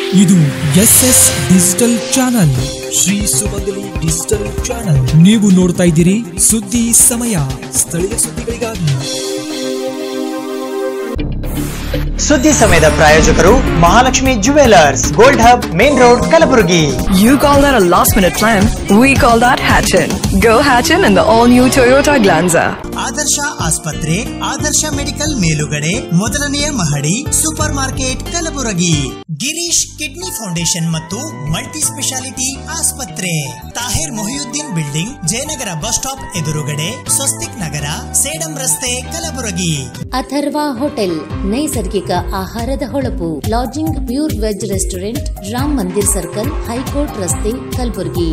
ಇದು S S digital channel Shri Sumangali digital channel ನೀವು ನೋಡ್ತಾ ಇದ್ದೀರಿ ಸುದ್ದಿ ಸಮಯ ಸ್ಥಳೀಯ ಸುದ್ದಿಗಳಿಗಾಗಿ ಸುದ್ದಿ ಸಮಯದ ಪ್ರಾಯೋಜಕರು Mahalakshmi jewellers gold hub main road Kalaburagi You call that a last minute plan? We call that Hatchin. Go Hatchin in the all new Toyota Glanza. Adarsh ಆಸ್ಪತ್ರೆ ಆದರ್ಶ ಮೆಡಿಕಲ್ ಮೇಲುಗಡೆ ಮೊದಲನೆಯ ಮಹಡಿ super market Kalaburagi Girish kidney foundation ಮತ್ತು ಮಲ್ಟಿ ಸ್ಪೆಷಾಲಿಟಿ ಆಸ್ಪತ್ರೆ Tahir Mohiuddin building Jayanagar bus stop ಎದುರುಗಡೆ ಸ್ವಸ್ತಿಕ್ ನಗರ ಸೇಡಂ ರಸ್ತೆ Kalaburagi Atharva hotel ನೈಸರ್ಗಿಕ ಆಹಾರದ ಹೊಳಪು lodging pure veg restaurant Ram Mandir circle high court ರಸ್ತೆ ಕಲಬುರಗಿ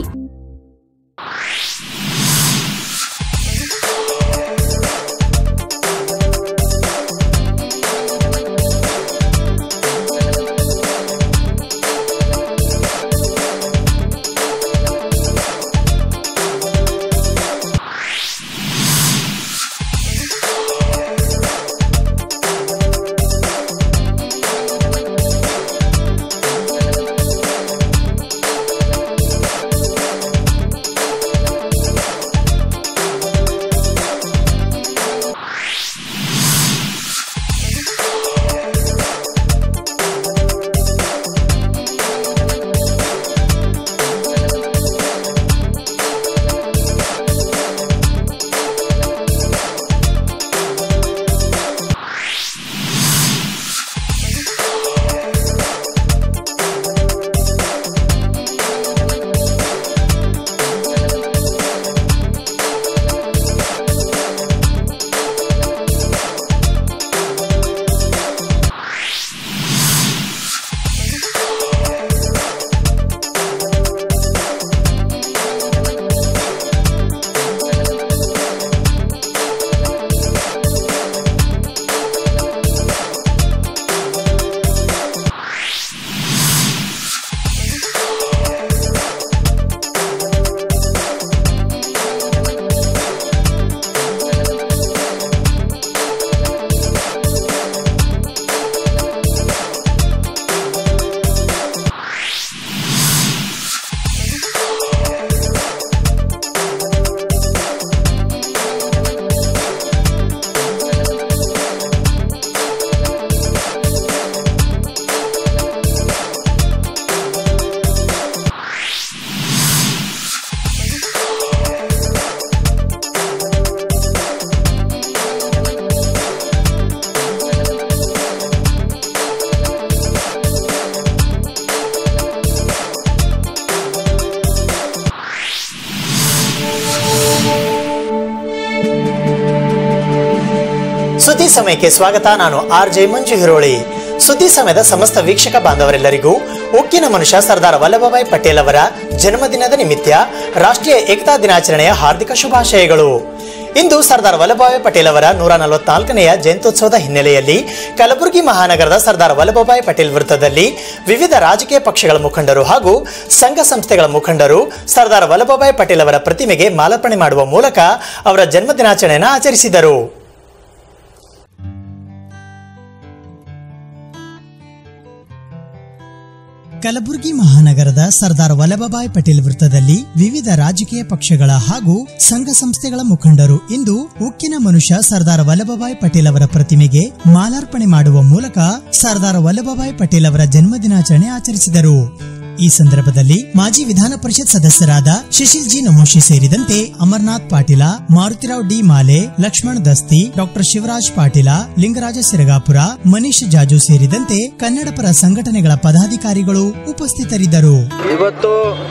ಸುದ್ದಿ ಸಮಯಕ್ಕೆ ಸ್ವಾಗತ ನಾನು ಆರ್ ಜೆ ಮಂಜು ಹಿರೋಳಿ ಸುದ್ದಿ ಸಮಯದ ಸಮಸ್ತ ವೀಕ್ಷಕ ಬಾಂಧವರೆಲ್ಲರಿಗೂ ಉಕ್ಕಿನ ಮನುಷ್ಯ ಸರ್ದಾರ್ ವಲ್ಲಭಭಾಯ್ ಪಟೇಲ್ ಅವರ ಜನ್ಮದಿನದ ನಿಮಿತ್ತ ರಾಷ್ಟ್ರೀಯ ಏಕತಾ ದಿನಾಚರಣೆಯ ಹಾರ್ದಿಕ ಶುಭಾಶಯಗಳು ಇಂದು ಸರ್ದಾರ್ ವಲ್ಲಭಭಾಯ್ ಪಟೇಲ್ ಅವರ ನೂರ ನಲವತ್ನಾಲ್ಕನೆಯ ಜಯಂತ್ಯೋತ್ಸವದ ಹಿನ್ನೆಲೆಯಲ್ಲಿ ಕಲಬುರಗಿ ಮಹಾನಗರದ ಸರ್ದಾರ್ ವಲ್ಲಭಭಾಯ್ ಪಟೇಲ್ ವೃತ್ತದಲ್ಲಿ ವಿವಿಧ ರಾಜಕೀಯ ಪಕ್ಷಗಳ ಮುಖಂಡರು ಹಾಗೂ ಸಂಘ ಸಂಸ್ಥೆಗಳ ಮುಖಂಡರು ಸರ್ದಾರ್ ವಲ್ಲಭಭಾಯ್ ಪಟೇಲ್ ಅವರ ಪ್ರತಿಮೆಗೆ ಮಾಲಾರ್ಪಣೆ ಮಾಡುವ ಮೂಲಕ ಅವರ ಜನ್ಮದಿನಾಚರಣೆಯನ್ನು ಆಚರಿಸಿದರು ಕಲಬುರಗಿ ಮಹಾನಗರದ ಸರ್ದಾರ್ ವಲ್ಲಭಭಾಯ್ ಪಟೇಲ್ ವೃತ್ತದಲ್ಲಿ ವಿವಿಧ ರಾಜಕೀಯ ಪಕ್ಷಗಳ ಹಾಗೂ ಸಂಘ ಸಂಸ್ಥೆಗಳ ಮುಖಂಡರು ಇಂದು ಉಕ್ಕಿನ ಮನುಷ್ಯ ಸರ್ದಾರ್ ವಲ್ಲಭಭಾಯ್ ಪಟೇಲ್ ಅವರ ಪ್ರತಿಮೆಗೆ ಮಾಲಾರ್ಪಣೆ ಮಾಡುವ ಮೂಲಕ ಸರ್ದಾರ್ ವಲ್ಲಭಭಾಯ್ ಪಟೇಲ್ ಅವರ ಜನ್ಮದಿನಾಚರಣೆ ಆಚರಿಸಿದರು ಈ ಸಂದರ್ಭದಲ್ಲಿ ಮಾಜಿ ವಿಧಾನ ಪರಿಷತ್ ಸದಸ್ಯರಾದ ಶಿಶಿಲ್ ಜಿ ನಮೋಶಿ ಸೇರಿದಂತೆ amaranth Patil Marutirao D Male Laxman Dasti doctor Shivraj Patil Lingaraja Siragapura Manish Jaju ಸೇರಿದಂತೆ ಕನ್ನಡ ಪರ ಸಂಘಟನೆಗಳ ಪದಾಧಿಕಾರಿಗಳು ಉಪಸ್ಥಿತರಿದ್ದರು ಇವತ್ತು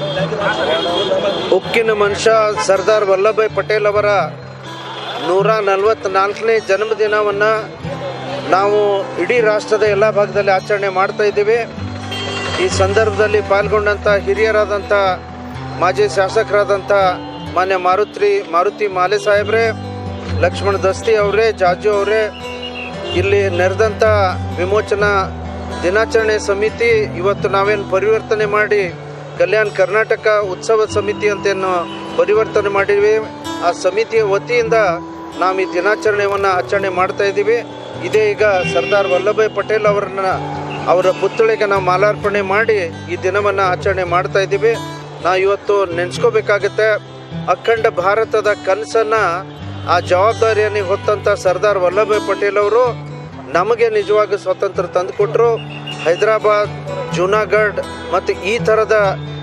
ಉಕ್ಕಿನ ಮನುಷ್ಯ ಸರ್ದಾರ್ ವಲ್ಲಭಾಯ್ ಪಟೇಲ್ ಅವರ ನೂರ ನಲವತ್ನಾಲ್ಕನೇ ಜನ್ಮದಿನವನ್ನು ನಾವು ಇಡೀ ರಾಷ್ಟ್ರದ ಎಲ್ಲ ಭಾಗದಲ್ಲಿ ಆಚರಣೆ ಮಾಡ್ತಾ ಇದ್ದೀವಿ ಈ ಸಂದರ್ಭದಲ್ಲಿ ಪಾಲ್ಗೊಂಡಂಥ ಹಿರಿಯರಾದಂಥ ಮಾಜಿ ಶಾಸಕರಾದಂಥ ಮಾನ್ಯ ಮಾರುತಿ ಮಾರುತಿ ಮಾಲೆ ಸಾಹೇಬ್ರೆ ಲಕ್ಷ್ಮಣ ದಸ್ತಿ ಅವರೇ ಜಾಜು ಅವರೇ ಇಲ್ಲಿ ನೆರೆದಂಥ ವಿಮೋಚನಾ ದಿನಾಚರಣೆ ಸಮಿತಿ ಇವತ್ತು ನಾವೇನು ಪರಿವರ್ತನೆ ಮಾಡಿ ಕಲ್ಯಾಣ ಕರ್ನಾಟಕ ಉತ್ಸವ ಸಮಿತಿ ಅಂತೇನು ಪರಿವರ್ತನೆ ಮಾಡಿದ್ವಿ ಆ ಸಮಿತಿಯ ವತಿಯಿಂದ ನಾವು ಈ ದಿನಾಚರಣೆಯನ್ನು ಆಚರಣೆ ಮಾಡ್ತಾ ಇದ್ದೀವಿ ಇದೇ ಈಗ ಸರ್ದಾರ್ ವಲ್ಲಭಾಯ್ ಪಟೇಲ್ ಅವರನ್ನ ಅವರ ಪುತ್ಥಳಿಗೆ ನಾವು ಮಾಲಾರ್ಪಣೆ ಮಾಡಿ ಈ ದಿನವನ್ನು ಆಚರಣೆ ಮಾಡ್ತಾ ಇದ್ದೀವಿ ನಾವು ಇವತ್ತು ನೆನೆಸ್ಕೋಬೇಕಾಗತ್ತೆ ಅಖಂಡ ಭಾರತದ ಕನಸನ್ನು ಆ ಜವಾಬ್ದಾರಿಯನ್ನು ಹೊತ್ತಂಥ ಸರ್ದಾರ್ ವಲ್ಲಭಾಯ್ ಪಟೇಲ್ ಅವರು ನಮಗೆ ನಿಜವಾಗಿ ಸ್ವಾತಂತ್ರ್ಯ ತಂದುಕೊಟ್ರು ಹೈದರಾಬಾದ್ ಜೂನಾಗಢ್ ಮತ್ತು ಈ ಥರದ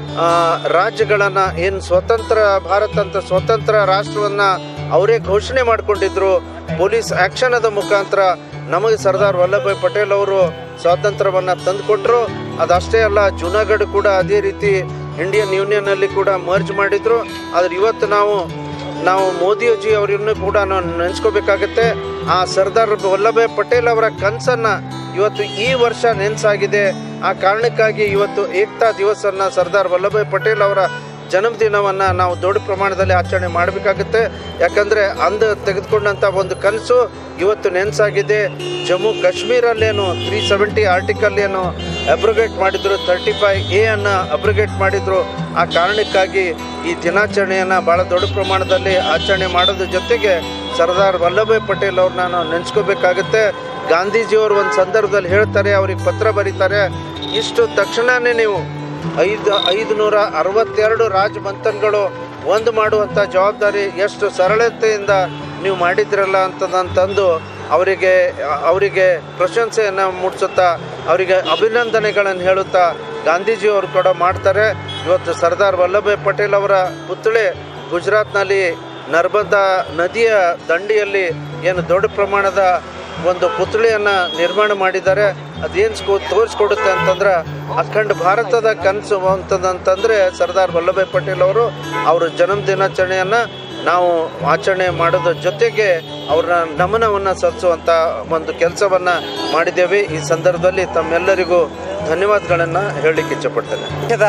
ರಾಜ್ಯಗಳನ್ನು ಏನು ಸ್ವತಂತ್ರ ಭಾರತ ಅಂತ ಸ್ವತಂತ್ರ ರಾಷ್ಟ್ರವನ್ನು ಅವರೇ ಘೋಷಣೆ ಮಾಡಿಕೊಂಡಿದ್ರು ಪೊಲೀಸ್ ಆ್ಯಕ್ಷನದ ಮುಖಾಂತರ ನಮಗೆ ಸರ್ದಾರ್ ವಲ್ಲಭಾಯ್ ಪಟೇಲ್ ಅವರು ಸ್ವಾತಂತ್ರ್ಯವನ್ನು ತಂದುಕೊಟ್ರು ಅದಷ್ಟೇ ಅಲ್ಲ ಜೂನಾಗಢ್ ಕೂಡ ಅದೇ ರೀತಿ ಇಂಡಿಯನ್ ಯೂನಿಯನ್ನಲ್ಲಿ ಕೂಡ ಮರ್ಜ್ ಮಾಡಿದರು ಆದರೆ ಇವತ್ತು ನಾವು ನಾವು ಮೋದಿಜಿ ಅವರನ್ನು ಕೂಡ ನಾವು ನೆನೆಸ್ಕೋಬೇಕಾಗತ್ತೆ ಆ ಸರ್ದಾರ್ ವಲ್ಲಭಾಯ್ ಪಟೇಲ್ ಅವರ ಕನಸನ್ನು ಇವತ್ತು ಈ ವರ್ಷ ನೆನೆಸಾಗಿದೆ ಆ ಕಾರಣಕ್ಕಾಗಿ ಇವತ್ತು ಏಕ್ತಾ ದಿವಸನ್ನು ಸರ್ದಾರ್ ವಲ್ಲಭಾಯ್ ಪಟೇಲ್ ಅವರ ಜನ್ಮದಿನವನ್ನು ನಾವು ದೊಡ್ಡ ಪ್ರಮಾಣದಲ್ಲಿ ಆಚರಣೆ ಮಾಡಬೇಕಾಗುತ್ತೆ ಯಾಕಂದರೆ ಅಂದು ತೆಗೆದುಕೊಂಡಂಥ ಒಂದು ಕನಸು ಇವತ್ತು ನೆನೆಸಾಗಿದೆ ಜಮ್ಮು ಕಾಶ್ಮೀರಲ್ಲೇನು ತ್ರೀ ಸೆವೆಂಟಿ ಆರ್ಟಿಕಲ್ ಏನು ಅಬ್ರಿಗೇಟ್ ಮಾಡಿದ್ರು ತರ್ಟಿ ಫೈವ್ ಎ ಅನ್ನು ಅಬ್ರಿಗೇಟ್ ಮಾಡಿದ್ರು ಆ ಕಾರಣಕ್ಕಾಗಿ ಈ ದಿನಾಚರಣೆಯನ್ನು ಭಾಳ ದೊಡ್ಡ ಪ್ರಮಾಣದಲ್ಲಿ ಆಚರಣೆ ಮಾಡೋದ್ರ ಜೊತೆಗೆ ಸರ್ದಾರ್ ವಲ್ಲಭಾಯ್ ಪಟೇಲ್ ಅವ್ರನ್ನ ನಾವು ನೆನೆಸ್ಕೋಬೇಕಾಗುತ್ತೆ ಗಾಂಧೀಜಿಯವರು ಒಂದು ಸಂದರ್ಭದಲ್ಲಿ ಹೇಳ್ತಾರೆ ಅವ್ರಿಗೆ ಪತ್ರ ಬರೀತಾರೆ ಇಷ್ಟು ತಕ್ಷಣವೇ ನೀವು ಐದು ಐದು ನೂರ ಅರವತ್ತೆರಡು ರಾಜ ಮಂಥನ್ಗಳು ಒಂದು ಮಾಡುವಂಥ ಜವಾಬ್ದಾರಿ ಎಷ್ಟು ಸರಳತೆಯಿಂದ ನೀವು ಮಾಡಿದ್ರಲ್ಲ ಅಂತದಂತಂದು ಅವರಿಗೆ ಅವರಿಗೆ ಪ್ರಶಂಸೆಯನ್ನು ಮೂಡಿಸುತ್ತಾ ಅವರಿಗೆ ಅಭಿನಂದನೆಗಳನ್ನು ಹೇಳುತ್ತಾ ಗಾಂಧೀಜಿಯವರು ಕೂಡ ಮಾಡ್ತಾರೆ ಇವತ್ತು ಸರ್ದಾರ್ ವಲ್ಲಭಾಯ್ ಪಟೇಲ್ ಅವರ ಪುತ್ಥಳಿ ಗುಜರಾತ್ನಲ್ಲಿ ನರ್ಮದಾ ನದಿಯ ದಂಡಿಯಲ್ಲಿ ಏನು ದೊಡ್ಡ ಪ್ರಮಾಣದ ಒಂದು ಪುತ್ಥಳಿಯನ್ನು ನಿರ್ಮಾಣ ಮಾಡಿದ್ದಾರೆ ಅದೇನು ಸ್ಕೋ ತೋರಿಸ್ಕೊಡುತ್ತೆ ಅಂತಂದ್ರೆ ಅಖಂಡ ಭಾರತದ ಕನಸು ಅಂತಂತಂದರೆ ಸರ್ದಾರ್ ವಲ್ಲಭಾಯ್ ಪಟೇಲ್ ಅವರು ಅವರ ಜನ್ಮ ದಿನಾಚರಣೆಯನ್ನು ನಾವು ಆಚರಣೆ ಮಾಡೋದ್ರ ಜೊತೆಗೆ ಅವರ ನಮನವನ್ನು ಸಲ್ಲಿಸುವಂಥ ಒಂದು ಕೆಲಸವನ್ನು ಮಾಡಿದ್ದೇವೆ ಈ ಸಂದರ್ಭದಲ್ಲಿ ತಮ್ಮೆಲ್ಲರಿಗೂ ಧನ್ಯವಾದಗಳನ್ನು ಹೇಳಲಿಕ್ಕೆ ಇಚ್ಛಪಡ್ತೇನೆ ದೇಶದ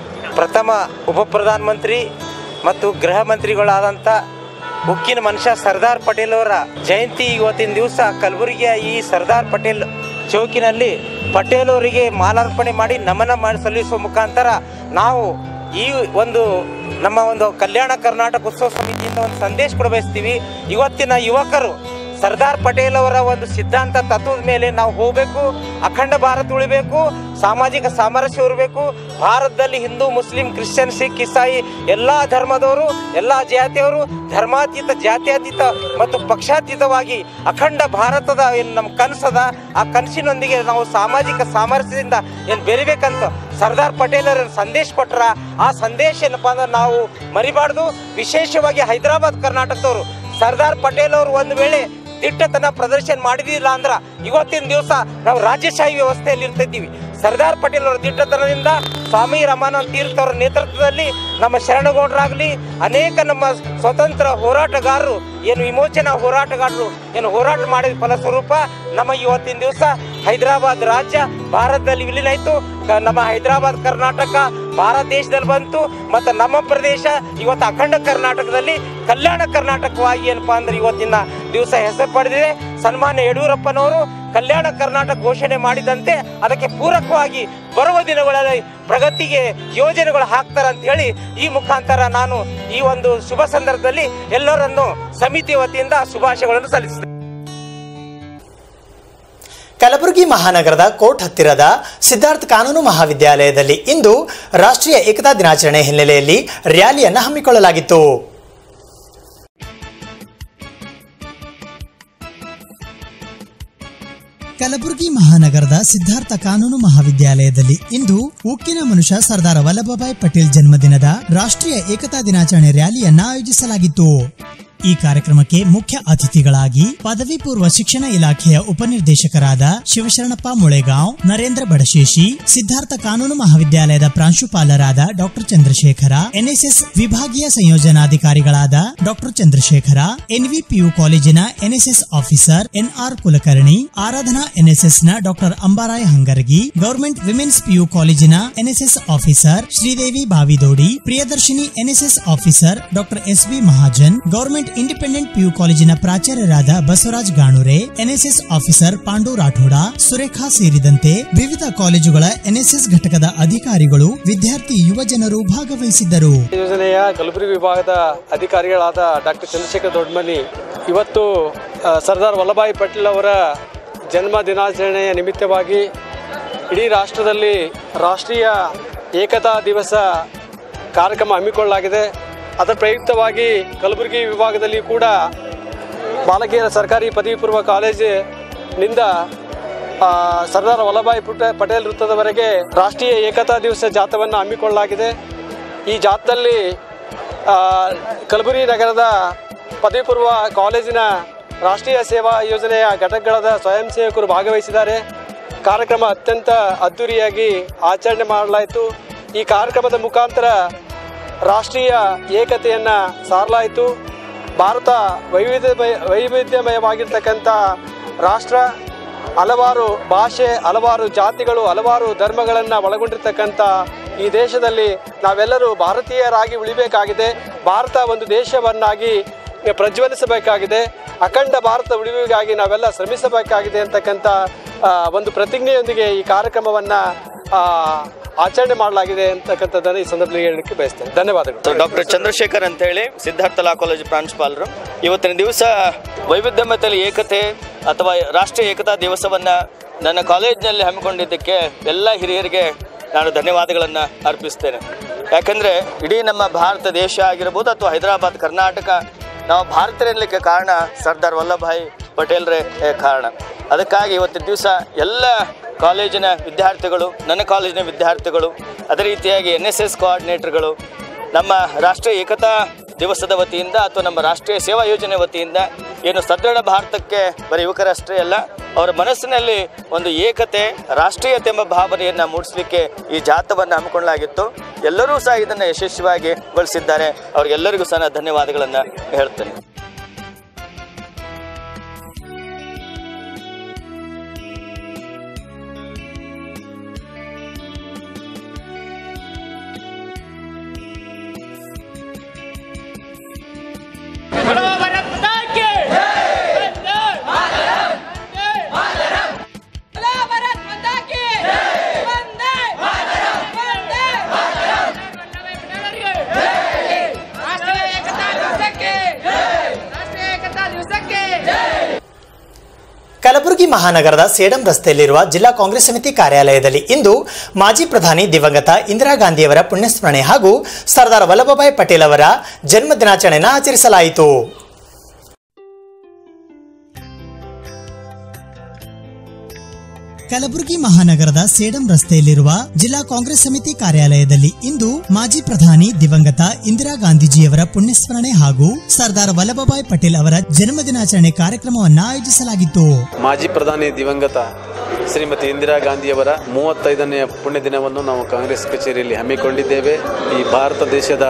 ಪ್ರಥಮ ಉಪ ಪ್ರಧಾನಮಂತ್ರಿ ಮತ್ತು ಗೃಹ ಮಂತ್ರಿಗಳಾದಂಥ ಉಕ್ಕಿನ ಮನುಷ್ಯ ಸರ್ದಾರ್ ಪಟೇಲ್ ಅವರ ಜಯಂತಿ ಇವತ್ತಿನ ದಿವಸ ಕಲಬುರಗಿಯ ಈ ಸರ್ದಾರ್ ಪಟೇಲ್ ಚೌಕಿನಲ್ಲಿ ಪಟೇಲ್ ಅವರಿಗೆ ಮಾಲಾರ್ಪಣೆ ಮಾಡಿ ನಮನ ಮಾಡಿ ಸಲ್ಲಿಸುವ ಮುಖಾಂತರ ನಾವು ಈ ಒಂದು ನಮ್ಮ ಒಂದು ಕಲ್ಯಾಣ ಕರ್ನಾಟಕ ಉತ್ಸವ ಸಮಿತಿಯಿಂದ ಒಂದು ಸಂದೇಶ ಕೊಡ ಬಯಸ್ತೀವಿ ಇವತ್ತಿನ ಯುವಕರು ಸರ್ದಾರ್ ಪಟೇಲ್ ಅವರ ಒಂದು ಸಿದ್ಧಾಂತ ತತ್ವದ ಮೇಲೆ ನಾವು ಹೋಗಬೇಕು ಅಖಂಡ ಭಾರತ ಉಳಿಬೇಕು ಸಾಮಾಜಿಕ ಸಾಮರಸ್ಯ ಇರಬೇಕು ಭಾರತದಲ್ಲಿ ಹಿಂದೂ ಮುಸ್ಲಿಂ ಕ್ರಿಶ್ಚಿಯನ್ ಸಿಖ್ ಇಸಾಯಿ ಎಲ್ಲ ಧರ್ಮದವರು ಎಲ್ಲ ಜಾತಿಯವರು ಧರ್ಮಾತೀತ ಜಾತ್ಯತೀತ ಮತ್ತು ಪಕ್ಷಾತೀತವಾಗಿ ಅಖಂಡ ಭಾರತದ ಏನು ನಮ್ಮ ಕನಸದ ಆ ಕನಸಿನೊಂದಿಗೆ ನಾವು ಸಾಮಾಜಿಕ ಸಾಮರಸ್ಯದಿಂದ ಏನು ಬೆರಿಬೇಕಂತ ಸರ್ದಾರ್ ಪಟೇಲ್ ಅವರು ಸಂದೇಶ ಕೊಟ್ರ ಆ ಸಂದೇಶ ಏನಪ್ಪಾ ಅಂದ್ರೆ ನಾವು ಮರಿಬಾರ್ದು ವಿಶೇಷವಾಗಿ ಹೈದರಾಬಾದ್ ಕರ್ನಾಟಕದವರು ಸರ್ದಾರ್ ಪಟೇಲ್ ಅವರು ಒಂದು ವೇಳೆ ದಿಟ್ಟತನ ಪ್ರದರ್ಶನ ಮಾಡಿದಿಲ್ಲ ಅಂದ್ರ ಇವತ್ತಿನ ದಿವಸ ನಾವು ರಾಜ್ಯಶಾಹಿ ವ್ಯವಸ್ಥೆಯಲ್ಲಿ ಇರ್ತಿದ್ದೀವಿ ಸರ್ದಾರ್ ಪಟೇಲ್ ಅವರ ದಿಟ್ಟತನದಿಂದ ಸ್ವಾಮಿ ರಮಾನಂದ ತೀರ್ಥ ಅವರ ನೇತೃತ್ವದಲ್ಲಿ ನಮ್ಮ ಶರಣಗೌಡರಾಗಲಿ ಅನೇಕ ನಮ್ಮ ಸ್ವತಂತ್ರ ಹೋರಾಟಗಾರರು ಏನು ವಿಮೋಚನಾ ಹೋರಾಟಗಾರರು ಏನು ಹೋರಾಟ ಮಾಡಿದ ಫಲಸ್ವರೂಪ ನಮ್ಮ ಇವತ್ತಿನ ದಿವಸ ಹೈದರಾಬಾದ್ ರಾಜ್ಯ ಭಾರತದಲ್ಲಿ ವಿಲೀನ ಆಯಿತು ನಮ್ಮ ಹೈದರಾಬಾದ್ ಕರ್ನಾಟಕ ಭಾರತ ದೇಶದಲ್ಲಿ ಬಂತು ಮತ್ತು ನಮ್ಮ ಪ್ರದೇಶ ಇವತ್ತು ಅಖಂಡ ಕರ್ನಾಟಕದಲ್ಲಿ ಕಲ್ಯಾಣ ಕರ್ನಾಟಕವಾಗಿ ಏನಪ್ಪಾ ಅಂದ್ರೆ ಇವತ್ತಿನ ದಿವಸ ಹೆಸರು ಪಡೆದಿದೆ ಸನ್ಮಾನ್ಯ ಯಡಿಯೂರಪ್ಪನವರು ಕಲ್ಯಾಣ ಕರ್ನಾಟಕ ಘೋಷಣೆ ಮಾಡಿದಂತೆ ಅದಕ್ಕೆ ಪೂರಕವಾಗಿ ಬರುವ ದಿನಗಳಲ್ಲಿ ಪ್ರಗತಿಗೆ ಯೋಜನೆಗಳು ಹಾಕ್ತಾರೆ ಅಂತ ಹೇಳಿ ಈ ಮುಖಾಂತರ ನಾನು ಈ ಒಂದು ಶುಭ ಸಂದರ್ಭದಲ್ಲಿ ಎಲ್ಲರನ್ನು ಸಮಿತಿ ವತಿಯಿಂದ ಶುಭಾಶಯಗಳನ್ನು ಸಲ್ಲಿಸಿದೆ ಕಲಬುರಗಿ ಮಹಾನಗರದ ಕೋರ್ಟ್ ಹತ್ತಿರದ ಸಿದ್ಧಾರ್ಥ ಕಾನೂನು ಮಹಾವಿದ್ಯಾಲಯದಲ್ಲಿ ಇಂದು ರಾಷ್ಟ್ರೀಯ ಏಕತಾ ದಿನಾಚರಣೆ ಹಿನ್ನೆಲೆಯಲ್ಲಿ ರ್ಯಾಲಿಯನ್ನು ಹಮ್ಮಿಕೊಳ್ಳಲಾಗಿತ್ತು ಕಲಬುರಗಿ ಮಹಾನಗರದ ಸಿದ್ಧಾರ್ಥ ಕಾನೂನು ಮಹಾವಿದ್ಯಾಲಯದಲ್ಲಿ ಇಂದು ಉಕ್ಕಿನ ಮನುಷ್ಯ ಸರ್ದಾರ್ ವಲ್ಲಭಭಾಯ್ ಪಟೇಲ್ ಜನ್ಮದಿನದ ರಾಷ್ಟ್ರೀಯ ಏಕತಾ ದಿನಾಚರಣೆ ರ್ಯಾಲಿಯನ್ನ ಆಯೋಜಿಸಲಾಗಿತ್ತು ಈ ಕಾರ್ಯಕ್ರಮಕ್ಕೆ ಮುಖ್ಯ ಅತಿಥಿಗಳಾಗಿ ಪದವಿ ಪೂರ್ವ ಶಿಕ್ಷಣ ಇಲಾಖೆಯ ಉಪನಿರ್ದೇಶಕರಾದ ಶಿವಶರಣಪ್ಪ ಮುಳೆಗಾಂವ್ ನರೇಂದ್ರ ಬಡಶೇಷಿ ಸಿದ್ಧಾರ್ಥ ಕಾನೂನು ಮಹಾವಿದ್ಯಾಲಯದ ಪ್ರಾಂಶುಪಾಲರಾದ ಡಾಕ್ಟರ್ ಚಂದ್ರಶೇಖರ ಎನ್ಎಸ್ಎಸ್ ವಿಭಾಗೀಯ ಸಂಯೋಜನಾಧಿಕಾರಿಗಳಾದ ಡಾಕ್ಟರ್ ಚಂದ್ರಶೇಖರ ಎನ್ವಿಪಿಯು ಕಾಲೇಜಿನ NSS officer NR Kulkarni Aradhana NSS ನ doctor Ambaray Hangargi government women's PU ಕಾಲೇಜಿನ NSS officer Shridevi Bavidodi Priyadarshini NSS officer doctor S B Mahajan government independent PU ಕಾಲೇಜಿನ ಪ್ರಾಚಾರ್ಯರಾದ ಬಸವರಾಜ್ ಗಾಣುರೆ ಎನ್ಎಸ್ಎಸ್ ಆಫೀಸರ್ ಪಾಂಡು ರಾಠೋಡ ಸುರೇಖಾ ಸೇರಿದಂತೆ ವಿವಿಧ ಕಾಲೇಜುಗಳ ಎನ್ಎಸ್ಎಸ್ ಘಟಕದ ಅಧಿಕಾರಿಗಳು ವಿದ್ಯಾರ್ಥಿ ಯುವ ಜನರು ಭಾಗವಹಿಸಿದ್ದರು ಯೋಜನೆಯ ಕಲಬುರಗಿ ವಿಭಾಗದ ಅಧಿಕಾರಿಗಳಾದ ಡಾಕ್ಟರ್ ಚಂದ್ರಶೇಖರ್ ದೊಡ್ಡಮನಿ ಇವತ್ತು ಆ, ಸರ್ದಾರ್ ವಲ್ಲಭಾಯಿ ಪಟೇಲ್ ಅವರ ಜನ್ಮ ದಿನಾಚರಣೆಯ ನಿಮಿತ್ತವಾಗಿ ಇಡೀ ರಾಷ್ಟ್ರದಲ್ಲಿ ರಾಷ್ಟ್ರೀಯ ಏಕತಾ ದಿವಸ ಕಾರ್ಯಕ್ರಮ ಹಮ್ಮಿಕೊಳ್ಳಲಾಗಿದೆ ಅದರ ಪ್ರಯುಕ್ತವಾಗಿ ಕಲಬುರಗಿ ವಿಭಾಗದಲ್ಲಿ ಕೂಡ ಬಾಲಕಿಯರ ಸರ್ಕಾರಿ ಪದವಿ ಪೂರ್ವ ಕಾಲೇಜಿನಿಂದ ಆ, ಸರ್ದಾರ್ ವಲ್ಲಭಾಯ್ ಪುಟ ಪಟೇಲ್ ವೃತ್ತದವರೆಗೆ ರಾಷ್ಟ್ರೀಯ ಏಕತಾ ದಿವಸ ಜಾಥವನ್ನು ಹಮ್ಮಿಕೊಳ್ಳಲಾಗಿದೆ ಈ ಜಾಥದಲ್ಲಿ ಆ, ಕಲಬುರಗಿ ನಗರದ ಪದವಿ ಪೂರ್ವ ಕಾಲೇಜಿನ ರಾಷ್ಟ್ರೀಯ ಸೇವಾ ಯೋಜನೆಯ ಘಟಕಗಳಾದ ಸ್ವಯಂ ಸೇವಕರು ಭಾಗವಹಿಸಿದ್ದಾರೆ ಕಾರ್ಯಕ್ರಮ ಅತ್ಯಂತ ಅದ್ಧೂರಿಯಾಗಿ ಆಚರಣೆ ಮಾಡಲಾಯಿತು ಈ ಕಾರ್ಯಕ್ರಮದ ಮುಖಾಂತರ ರಾಷ್ಟ್ರೀಯ ಏಕತೆಯನ್ನು ಸಾರಲಾಯಿತು ಭಾರತ ವೈವಿಧ್ಯಮಯ ವೈವಿಧ್ಯಮಯವಾಗಿರ್ತಕ್ಕಂಥ ರಾಷ್ಟ್ರ ಹಲವಾರು ಭಾಷೆ ಹಲವಾರು ಜಾತಿಗಳು ಹಲವಾರು ಧರ್ಮಗಳನ್ನು ಒಳಗೊಂಡಿರ್ತಕ್ಕಂಥ ಈ ದೇಶದಲ್ಲಿ ನಾವೆಲ್ಲರೂ ಭಾರತೀಯರಾಗಿ ಉಳಿಬೇಕಾಗಿದೆ ಭಾರತ ಒಂದು ದೇಶವನ್ನಾಗಿ ಪ್ರಜ್ವಲಿಸಬೇಕಾಗಿದೆ ಅಖಂಡ ಭಾರತ ಉಳಿವಿಗಾಗಿ ನಾವೆಲ್ಲ ಶ್ರಮಿಸಬೇಕಾಗಿದೆ ಅಂತಕ್ಕಂಥ ಆ, ಒಂದು ಪ್ರತಿಜ್ಞೆಯೊಂದಿಗೆ ಈ ಕಾರ್ಯಕ್ರಮವನ್ನು ಆಚರಣೆ ಮಾಡಲಾಗಿದೆ ಅಂತಕ್ಕಂಥದ್ದನ್ನು ಈ ಸಂದರ್ಭದಲ್ಲಿ ಹೇಳಲಿಕ್ಕೆ ಬಯಸ್ತೇನೆ ಧನ್ಯವಾದಗಳು ಡಾಕ್ಟರ್ ಚಂದ್ರಶೇಖರ್ ಅಂತ ಹೇಳಿ ಸಿದ್ಧಾರ್ಥ ಲಾ ಕಾಲೇಜ್ ಪ್ರಾಂಶುಪಾಲರು ಇವತ್ತಿನ ದಿವಸ ವೈವಿಧ್ಯಮತೆಯಲ್ಲಿ ಏಕತೆ ಅಥವಾ ರಾಷ್ಟ್ರೀಯ ಏಕತಾ ದಿವಸವನ್ನು ನನ್ನ ಕಾಲೇಜಿನಲ್ಲಿ ಹಮ್ಮಿಕೊಂಡಿದ್ದಕ್ಕೆ ಎಲ್ಲ ಹಿರಿಯರಿಗೆ ನಾನು ಧನ್ಯವಾದಗಳನ್ನು ಅರ್ಪಿಸ್ತೇನೆ ಯಾಕಂದರೆ ಇಡೀ ನಮ್ಮ ಭಾರತ ದೇಶ ಆಗಿರ್ಬೋದು ಅಥವಾ ಹೈದರಾಬಾದ್ ಕರ್ನಾಟಕ ನಾವು ಭಾರತೀಯರಲಿಕ್ಕೆ ಕಾರಣ ಸರ್ದಾರ್ ವಲ್ಲಭಾಯ್ ಪಟೇಲ್ರೇ ಏ, ಕಾರಣ ಅದಕ್ಕಾಗಿ ಇವತ್ತಿನ ದಿವಸ ಎಲ್ಲ ಕಾಲೇಜಿನ ವಿದ್ಯಾರ್ಥಿಗಳು ನನ್ನ ಕಾಲೇಜಿನ ವಿದ್ಯಾರ್ಥಿಗಳು ಅದೇ ರೀತಿಯಾಗಿ ಎನ್ ಎಸ್ ಎಸ್ ಕೋಆರ್ಡಿನೇಟರ್ಗಳು ನಮ್ಮ ರಾಷ್ಟ್ರೀಯ ಏಕತಾ ದಿವಸದ ವತಿಯಿಂದ ಅಥವಾ ನಮ್ಮ ರಾಷ್ಟ್ರೀಯ ಸೇವಾ ಯೋಜನೆ ವತಿಯಿಂದ ಏನು ಸದೃಢ ಭಾರತಕ್ಕೆ ಬರೀ ಯುವಕರಷ್ಟೇ ಅಲ್ಲ ಅವರ ಮನಸ್ಸಿನಲ್ಲಿ ಒಂದು ಏಕತೆ ರಾಷ್ಟ್ರೀಯತೆ ಎಂಬ ಭಾವನೆಯನ್ನು ಮೂಡಿಸಲಿಕ್ಕೆ ಈ ಜಾಥವನ್ನು ಹಮ್ಮಿಕೊಳ್ಳಲಾಗಿತ್ತು ಎಲ್ಲರೂ ಸಹ ಇದನ್ನು ಯಶಸ್ವಿಯಾಗಿ ಗೊಳಿಸಿದ್ದಾರೆ ಅವರಿಗೆಲ್ಲರಿಗೂ ಸಹ ನಾನು ಧನ್ಯವಾದಗಳನ್ನು ಹೇಳ್ತೇನೆ ಕಲಬುರಗಿ ಮಹಾನಗರದ ಸೇಡಂ ರಸ್ತೆಯಲ್ಲಿರುವ ಜಿಲ್ಲಾ ಕಾಂಗ್ರೆಸ್ ಸಮಿತಿ ಕಾರ್ಯಾಲಯದಲ್ಲಿ ಇಂದು ಮಾಜಿ ಪ್ರಧಾನಿ ದಿವಂಗತ ಇಂದಿರಾ ಗಾಂಧಿಯವರ ಪುಣ್ಯಸ್ಮರಣೆ ಹಾಗೂ ಸರ್ದಾರ್ ವಲ್ಲಭಭಾಯ್ ಪಟೇಲ್ ಅವರ ಜನ್ಮ ದಿನಾಚರಣೆಯನ್ನು ಆಚರಿಸಲಾಯಿತು ಕಲಬುರಗಿ ಮಹಾನಗರದ ಸೇಡಂ ರಸ್ತೆಯಲ್ಲಿರುವ ಜಿಲ್ಲಾ ಕಾಂಗ್ರೆಸ್ ಸಮಿತಿ ಕಾರ್ಯಾಲಯದಲ್ಲಿ ಇಂದು ಮಾಜಿ ಪ್ರಧಾನಿ ದಿವಂಗತ ಇಂದಿರಾ ಗಾಂಧೀಜಿಯವರ ಪುಣ್ಯಸ್ಮರಣೆ ಹಾಗೂ ಸರ್ದಾರ್ ವಲ್ಲಭಭಾಯ್ ಪಟೇಲ್ ಅವರ ಜನ್ಮ ದಿನಾಚರಣೆ ಕಾರ್ಯಕ್ರಮವನ್ನು ಆಯೋಜಿಸಲಾಗಿತ್ತು ಮಾಜಿ ಪ್ರಧಾನಿ ದಿವಂಗತ ಶ್ರೀಮತಿ ಇಂದಿರಾ ಗಾಂಧಿಯವರ ಮೂವತ್ತೈದನೆಯ ಪುಣ್ಯ ದಿನವನ್ನು ನಾವು ಕಾಂಗ್ರೆಸ್ ಕಚೇರಿಯಲ್ಲಿ ಹಮ್ಮಿಕೊಂಡಿದ್ದೇವೆ ಈ ಭಾರತ ದೇಶದ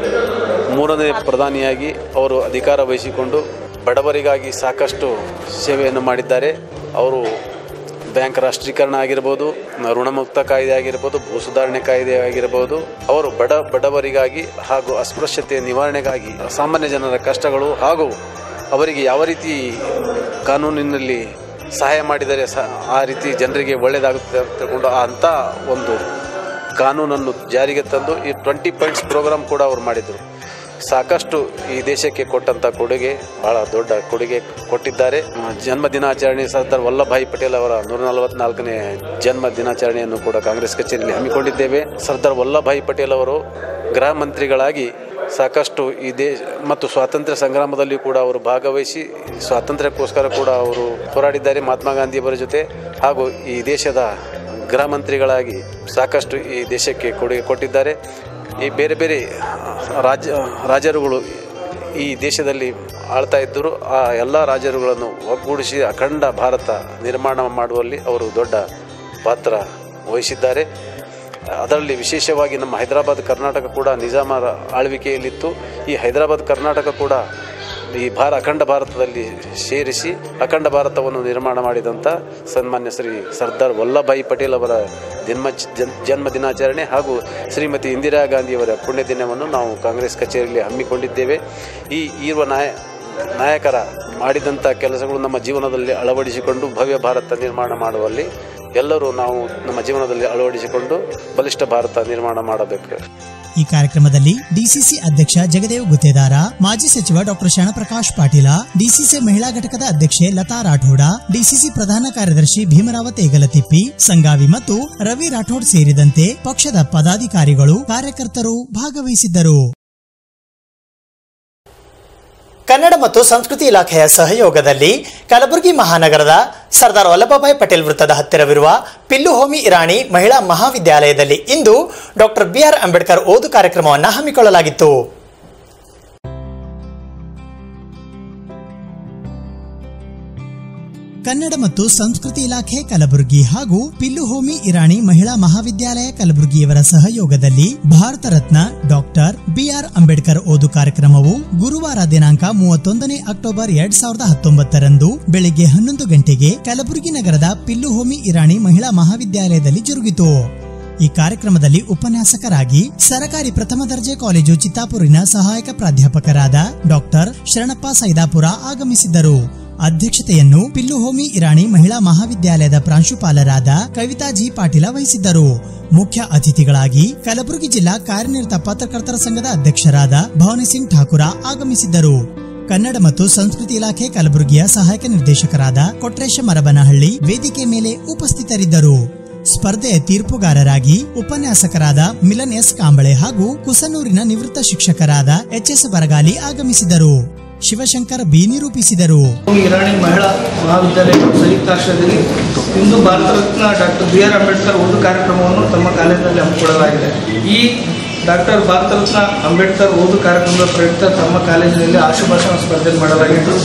ಮೂರನೇ ಪ್ರಧಾನಿಯಾಗಿ ಅವರು ಅಧಿಕಾರ ವಹಿಸಿಕೊಂಡು ಬಡವರಿಗಾಗಿ ಸಾಕಷ್ಟು ಸೇವೆಯನ್ನು ಮಾಡಿದ್ದಾರೆ ಅವರು ಬ್ಯಾಂಕ್ ರಾಷ್ಟ್ರೀಕರಣ ಆಗಿರ್ಬೋದು ಋಣಮುಕ್ತ ಕಾಯ್ದೆ ಆಗಿರ್ಬೋದು ಭೂ ಸುಧಾರಣೆ ಕಾಯ್ದೆ ಆಗಿರ್ಬೋದು ಅವರು ಬಡ ಬಡವರಿಗಾಗಿ ಹಾಗೂ ಅಸ್ಪೃಶ್ಯತೆಯ ನಿವಾರಣೆಗಾಗಿ ಸಾಮಾನ್ಯ ಜನರ ಕಷ್ಟಗಳು ಹಾಗೂ ಅವರಿಗೆ ಯಾವ ರೀತಿ ಕಾನೂನಿನಲ್ಲಿ ಸಹಾಯ ಮಾಡಿದರೆ ಸ ಆ ರೀತಿ ಜನರಿಗೆ ಒಳ್ಳೆಯದಾಗುತ್ತೆ ಅಂತ ತಿಳ್ಕೊಂಡು ಅಂಥ ಒಂದು ಕಾನೂನನ್ನು ಜಾರಿಗೆ ತಂದು ಈ ಟ್ವೆಂಟಿ ಪಾಯಿಂಟ್ಸ್ ಪ್ರೋಗ್ರಾಮ್ ಕೂಡ ಅವರು ಮಾಡಿದರು ಸಾಕಷ್ಟು ಈ ದೇಶಕ್ಕೆ ಕೊಟ್ಟಂಥ ಕೊಡುಗೆ ಬಹಳ ದೊಡ್ಡ ಕೊಡುಗೆ ಕೊಟ್ಟಿದ್ದಾರೆ ಜನ್ಮ ದಿನಾಚರಣೆ ಸರ್ದಾರ್ ವಲ್ಲಭಾಯ್ ಪಟೇಲ್ ಅವರ ನೂರ ನಲವತ್ನಾಲ್ಕನೇ ಜನ್ಮ ದಿನಾಚರಣೆಯನ್ನು ಕೂಡ ಕಾಂಗ್ರೆಸ್ ಕಚೇರಿಯಲ್ಲಿ ಹಮ್ಮಿಕೊಂಡಿದ್ದೇವೆ ಸರ್ದಾರ್ ವಲ್ಲಭಾಯ್ ಪಟೇಲ್ ಅವರು ಗೃಹ ಮಂತ್ರಿಗಳಾಗಿ ಸಾಕಷ್ಟು ಈ ದೇಶ ಮತ್ತು ಸ್ವಾತಂತ್ರ್ಯ ಸಂಗ್ರಾಮದಲ್ಲಿ ಕೂಡ ಅವರು ಭಾಗವಹಿಸಿ ಸ್ವಾತಂತ್ರ್ಯಕ್ಕೋಸ್ಕರ ಕೂಡ ಅವರು ಹೋರಾಡಿದ್ದಾರೆ ಮಹಾತ್ಮ ಗಾಂಧಿಯವರ ಜೊತೆ ಹಾಗೂ ಈ ದೇಶದ ಗೃಹ ಮಂತ್ರಿಗಳಾಗಿ ಸಾಕಷ್ಟು ಈ ದೇಶಕ್ಕೆ ಕೊಡುಗೆ ಕೊಟ್ಟಿದ್ದಾರೆ ಈ ಬೇರೆ ಬೇರೆ ರಾಜ್ಯ ರಾಜರುಗಳು ಈ ದೇಶದಲ್ಲಿ ಆಳ್ತಾ ಇದ್ದರು ಆ ಎಲ್ಲ ರಾಜರುಗಳನ್ನು ಒಗ್ಗೂಡಿಸಿ ಅಖಂಡ ಭಾರತ ನಿರ್ಮಾಣ ಮಾಡುವಲ್ಲಿ ಅವರು ದೊಡ್ಡ ಪಾತ್ರ ವಹಿಸಿದ್ದಾರೆ ಅದರಲ್ಲಿ ವಿಶೇಷವಾಗಿ ನಮ್ಮ ಹೈದರಾಬಾದ್ ಕರ್ನಾಟಕ ಕೂಡ ನಿಜಾಮರ ಆಳ್ವಿಕೆಯಲ್ಲಿತ್ತು ಈ ಹೈದರಾಬಾದ್ ಕರ್ನಾಟಕ ಕೂಡ ಈ ಭಾರ ಅಖಂಡ ಭಾರತದಲ್ಲಿ ಸೇರಿಸಿ ಅಖಂಡ ಭಾರತವನ್ನು ನಿರ್ಮಾಣ ಮಾಡಿದಂಥ ಸನ್ಮಾನ್ಯ ಶ್ರೀ ಸರ್ದಾರ್ ವಲ್ಲಭಾಯಿ ಪಟೇಲ್ ಅವರ ಜನ್ಮ ಜನ್- ಜನ್ಮ ದಿನಾಚರಣೆ ಹಾಗೂ ಶ್ರೀಮತಿ ಇಂದಿರಾ ಗಾಂಧಿಯವರ ಪುಣ್ಯ ದಿನವನ್ನು ನಾವು ಕಾಂಗ್ರೆಸ್ ಕಚೇರಿಯಲ್ಲಿ ಹಮ್ಮಿಕೊಂಡಿದ್ದೇವೆ ಈ ಇರುವ ನಾಯ ನಾಯಕರ ಮಾಡಿದಂಥ ಕೆಲಸಗಳು ನಮ್ಮ ಜೀವನದಲ್ಲಿ ಅಳವಡಿಸಿಕೊಂಡು ಭವ್ಯ ಭಾರತ ನಿರ್ಮಾಣ ಮಾಡುವಲ್ಲಿ ಎಲ್ಲರೂ ನಾವು ನಮ್ಮ ಜೀವನದಲ್ಲಿ ಅಳವಡಿಸಿಕೊಂಡು ಬಲಿಷ್ಠ ಭಾರತ ನಿರ್ಮಾಣ ಮಾಡಬೇಕು ಈ ಕಾರ್ಯಕ್ರಮದಲ್ಲಿ ಡಿಸಿಸಿ ಅಧ್ಯಕ್ಷ ಜಗದೇವ್ ಗುತ್ತೇದಾರ ಮಾಜಿ ಸಚಿವ ಡಾಕ್ಟರ್ ಶರಣಪ್ರಕಾಶ್ ಪಾಟೀಲ ಡಿಸಿಸಿ ಮಹಿಳಾ ಘಟಕದ ಅಧ್ಯಕ್ಷೆ ಲತಾ ರಾಠೋಡ ಡಿಸಿಸಿ ಪ್ರಧಾನ ಕಾರ್ಯದರ್ಶಿ ಭೀಮರಾವ ತೇಗಲತಿಪ್ಪಿ ಸಂಗಾವಿ ಮತ್ತು ರವಿ ರಾಠೋಡ್ ಸೇರಿದಂತೆ ಪಕ್ಷದ ಪದಾಧಿಕಾರಿಗಳು ಕಾರ್ಯಕರ್ತರು ಭಾಗವಹಿಸಿದ್ದರು ಕನ್ನಡ ಮತ್ತು ಸಂಸ್ಕೃತಿ ಇಲಾಖೆಯ ಸಹಯೋಗದಲ್ಲಿ ಕಲಬುರಗಿ ಮಹಾನಗರದ ಸರ್ದಾರ್ ವಲ್ಲಭಭಾಯ್ ಪಟೇಲ್ ವೃತ್ತದ ಹತ್ತಿರವಿರುವ ಪಿಲ್ಲುಹೋಮಿ ಇರಾಣಿ ಮಹಿಳಾ ಮಹಾವಿದ್ಯಾಲಯದಲ್ಲಿ ಇಂದು ಡಾಕ್ಟರ್ ಬಿಆರ್ ಅಂಬೇಡ್ಕರ್ ಓದು ಕಾರ್ಯಕ್ರಮವನ್ನು ಹಮ್ಮಿಕೊಳ್ಳಲಾಗಿತ್ತು ಕನ್ನಡ ಮತ್ತು ಸಂಸ್ಕೃತಿ ಇಲಾಖೆ ಕಲಬುರಗಿ ಹಾಗೂ ಪಿಲ್ಲುಹೋಮಿ ಇರಾಣಿ ಮಹಿಳಾ ಮಹಾವಿದ್ಯಾಲಯ ಕಲಬುರಗಿಯವರ ಸಹಯೋಗದಲ್ಲಿ ಭಾರತ ರತ್ನ ಡಾಕ್ಟರ್ ಬಿಆರ್ ಅಂಬೇಡ್ಕರ್ ಓದು ಕಾರ್ಯಕ್ರಮವು ಗುರುವಾರ ದಿನಾಂಕ ಮೂವತ್ತೊಂದನೇ ಅಕ್ಟೋಬರ್ ಎರಡ್ ಸಾವಿರದ ಹತ್ತೊಂಬತ್ತರಂದು ಬೆಳಿಗ್ಗೆ ಹನ್ನೊಂದು ಗಂಟೆಗೆ ಕಲಬುರಗಿ ನಗರದ ಪಿಲ್ಲುಹೋಮಿ ಇರಾಣಿ ಮಹಿಳಾ ಮಹಾವಿದ್ಯಾಲಯದಲ್ಲಿ ಜರುಗಿತು ಈ ಕಾರ್ಯಕ್ರಮದಲ್ಲಿ ಉಪನ್ಯಾಸಕರಾಗಿ ಸರಕಾರಿ ಪ್ರಥಮ ದರ್ಜೆ ಕಾಲೇಜು ಚಿತ್ತಾಪುರಿನ ಸಹಾಯಕ ಪ್ರಾಧ್ಯಾಪಕರಾದ ಡಾಕ್ಟರ್ ಶರಣಪ್ಪ ಸೈದಾಪುರ ಆಗಮಿಸಿದ್ದರು ಅಧ್ಯಕ್ಷತೆಯನ್ನು ಪಿಲ್ಲುಹೋಮಿ ಇರಾಣಿ ಮಹಿಳಾ ಮಹಾವಿದ್ಯಾಲಯದ ಪ್ರಾಂಶುಪಾಲರಾದ ಕವಿತಾ ಜಿ ಪಾಟೀಲ ವಹಿಸಿದ್ದರು ಮುಖ್ಯ ಅತಿಥಿಗಳಾಗಿ ಕಲಬುರಗಿ ಜಿಲ್ಲಾ ಕಾರ್ಯನಿರತ ಪತ್ರಕರ್ತರ ಸಂಘದ ಅಧ್ಯಕ್ಷರಾದ ಭವಾನಿ ಸಿಂಗ್ ಠಾಕೂರ ಆಗಮಿಸಿದ್ದರು ಕನ್ನಡ ಮತ್ತು ಸಂಸ್ಕೃತಿ ಇಲಾಖೆ ಕಲಬುರಗಿಯ ಸಹಾಯಕ ನಿರ್ದೇಶಕರಾದ ಕೊಟ್ರೇಶ ಮರಬನಹಳ್ಳಿ ವೇದಿಕೆ ಮೇಲೆ ಉಪಸ್ಥಿತರಿದ್ದರು ಸ್ಪರ್ಧೆಯ ತೀರ್ಪುಗಾರರಾಗಿ ಉಪನ್ಯಾಸಕರಾದ ಮಿಲನ್ ಎಸ್ ಕಾಂಬಳೆ ಹಾಗೂ ಕುಸನೂರಿನ ನಿವೃತ್ತ ಶಿಕ್ಷಕರಾದ ಎಚ್ ಎಸ್ ಬರಗಾಲಿ ಆಗಮಿಸಿದರು ಶಿವಶಂಕರ್ ಬಿ ನಿರೂಪಿಸಿದರು ಇರಾಣಿ ಮಹಿಳಾ ಮಹಾವಿದ್ಯಾಲಯ ಸಂಯುಕ್ತಾಶ್ರಯದಲ್ಲಿ ಇಂದು Bharat Ratna doctor B R Ambedkar ಓದು ಕಾರ್ಯಕ್ರಮವನ್ನು ತಮ್ಮ ಕಾಲೇಜಿನಲ್ಲಿ ಹಮ್ಮಿಕೊಳ್ಳಲಾಗಿದೆ ಈ ಡಾಕ್ಟರ್ ಭಾರತ ರತ್ನ ಅಂಬೇಡ್ಕರ್ ಓದು ಕಾರ್ಯಕ್ರಮದ ಪ್ರಯುಕ್ತ ತಮ್ಮ ಕಾಲೇಜಿನಲ್ಲಿ ಆಶುಭಾಷಣ ಸ್ಪರ್ಧೆ ಮಾಡಲಾಗಿದ್ದು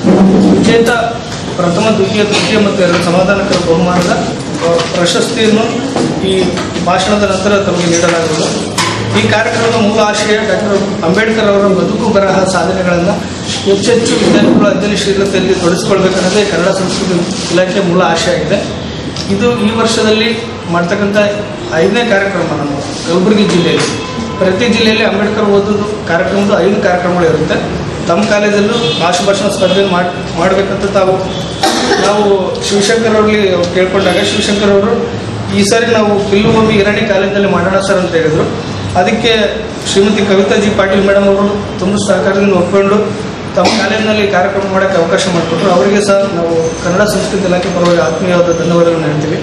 ವಿಜೇತ ಪ್ರಥಮ ದ್ವಿತೀಯ ತೃತೀಯ ಮತ್ತು ಎರಡು ಸಮಾಧಾನಕರ ಬಹುಮಾನದ ಆ, ಪ್ರಶಸ್ತಿಯನ್ನು ಈ ಭಾಷಣದ ನಂತರ ತಮಗೆ ನೀಡಲಾಗುವುದು ಈ ಕಾರ್ಯಕ್ರಮದ ಮೂಲ ಆಶಯ ಡಾಕ್ಟರ್ ಅಂಬೇಡ್ಕರ್ ಅವರ ಬದುಕು ಬರಹ ಸಾಧನೆಗಳನ್ನು ಹೆಚ್ಚೆಚ್ಚು ವಿದ್ಯಾರ್ಥಿಗಳು ಅಧ್ಯಯನಶೀಲತೆಯಲ್ಲಿ ತೊಡಗಿಸಿಕೊಳ್ಬೇಕನ್ನೋದೇ ಕನ್ನಡ ಸಂಸ್ಕೃತಿ ಇಲಾಖೆಯ ಮೂಲ ಆಶಯ ಆಗಿದೆ ಇದು ಈ ವರ್ಷದಲ್ಲಿ ಮಾಡ್ತಕ್ಕಂಥ ಐದನೇ ಕಾರ್ಯಕ್ರಮ ನಮ್ಮ ಕಲಬುರಗಿ ಜಿಲ್ಲೆಯಲ್ಲಿ ಪ್ರತಿ ಜಿಲ್ಲೆಯಲ್ಲಿ ಅಂಬೇಡ್ಕರ್ ಓದೋದು ಕಾರ್ಯಕ್ರಮದ ಐದು ಕಾರ್ಯಕ್ರಮಗಳು ಇರುತ್ತೆ ತಮ್ಮ ಕಾಲೇಜಲ್ಲೂ ಭಾಷಣ ಸ್ಪರ್ಧೆ ಮಾಡಿ ಮಾಡಬೇಕಂತ ತಾವು ನಾವು ಶಿವಶಂಕರ್ ಅವರಲ್ಲಿ ಕೇಳ್ಕೊಂಡಾಗ ಶಿವಶಂಕರ್ ಅವರು ಈ ಸಾರಿ ನಾವು ಪಿಲ್ಲುಭೂಮಿ ಇರಾಣಿ ಕಾಲೇಜಲ್ಲಿ ಮಾಡೋಣ ಸರ್ ಅಂತ ಹೇಳಿದರು ಅದಕ್ಕೆ ಶ್ರೀಮತಿ ಕವಿತಾ ಜಿ ಪಾಟೀಲ್ ಮೇಡಮ್ ಅವರು ತುಂಬ ಸಹಕಾರದಿಂದ ಒಪ್ಕೊಂಡು ತಮ್ಮ ಕಾಲೇಜಿನಲ್ಲಿ ಕಾರ್ಯಕ್ರಮ ಮಾಡೋಕ್ಕೆ ಅವಕಾಶ ಮಾಡಿಕೊಟ್ರು ಅವರಿಗೆ ಸಹ ನಾವು ಕನ್ನಡ ಸಂಸ್ಕೃತಿ ಇಲಾಖೆ ಪರವಾಗಿ ಆತ್ಮೀಯವಾದ ಧನ್ಯವಾದಗಳನ್ನು ಹೇಳ್ತೀವಿ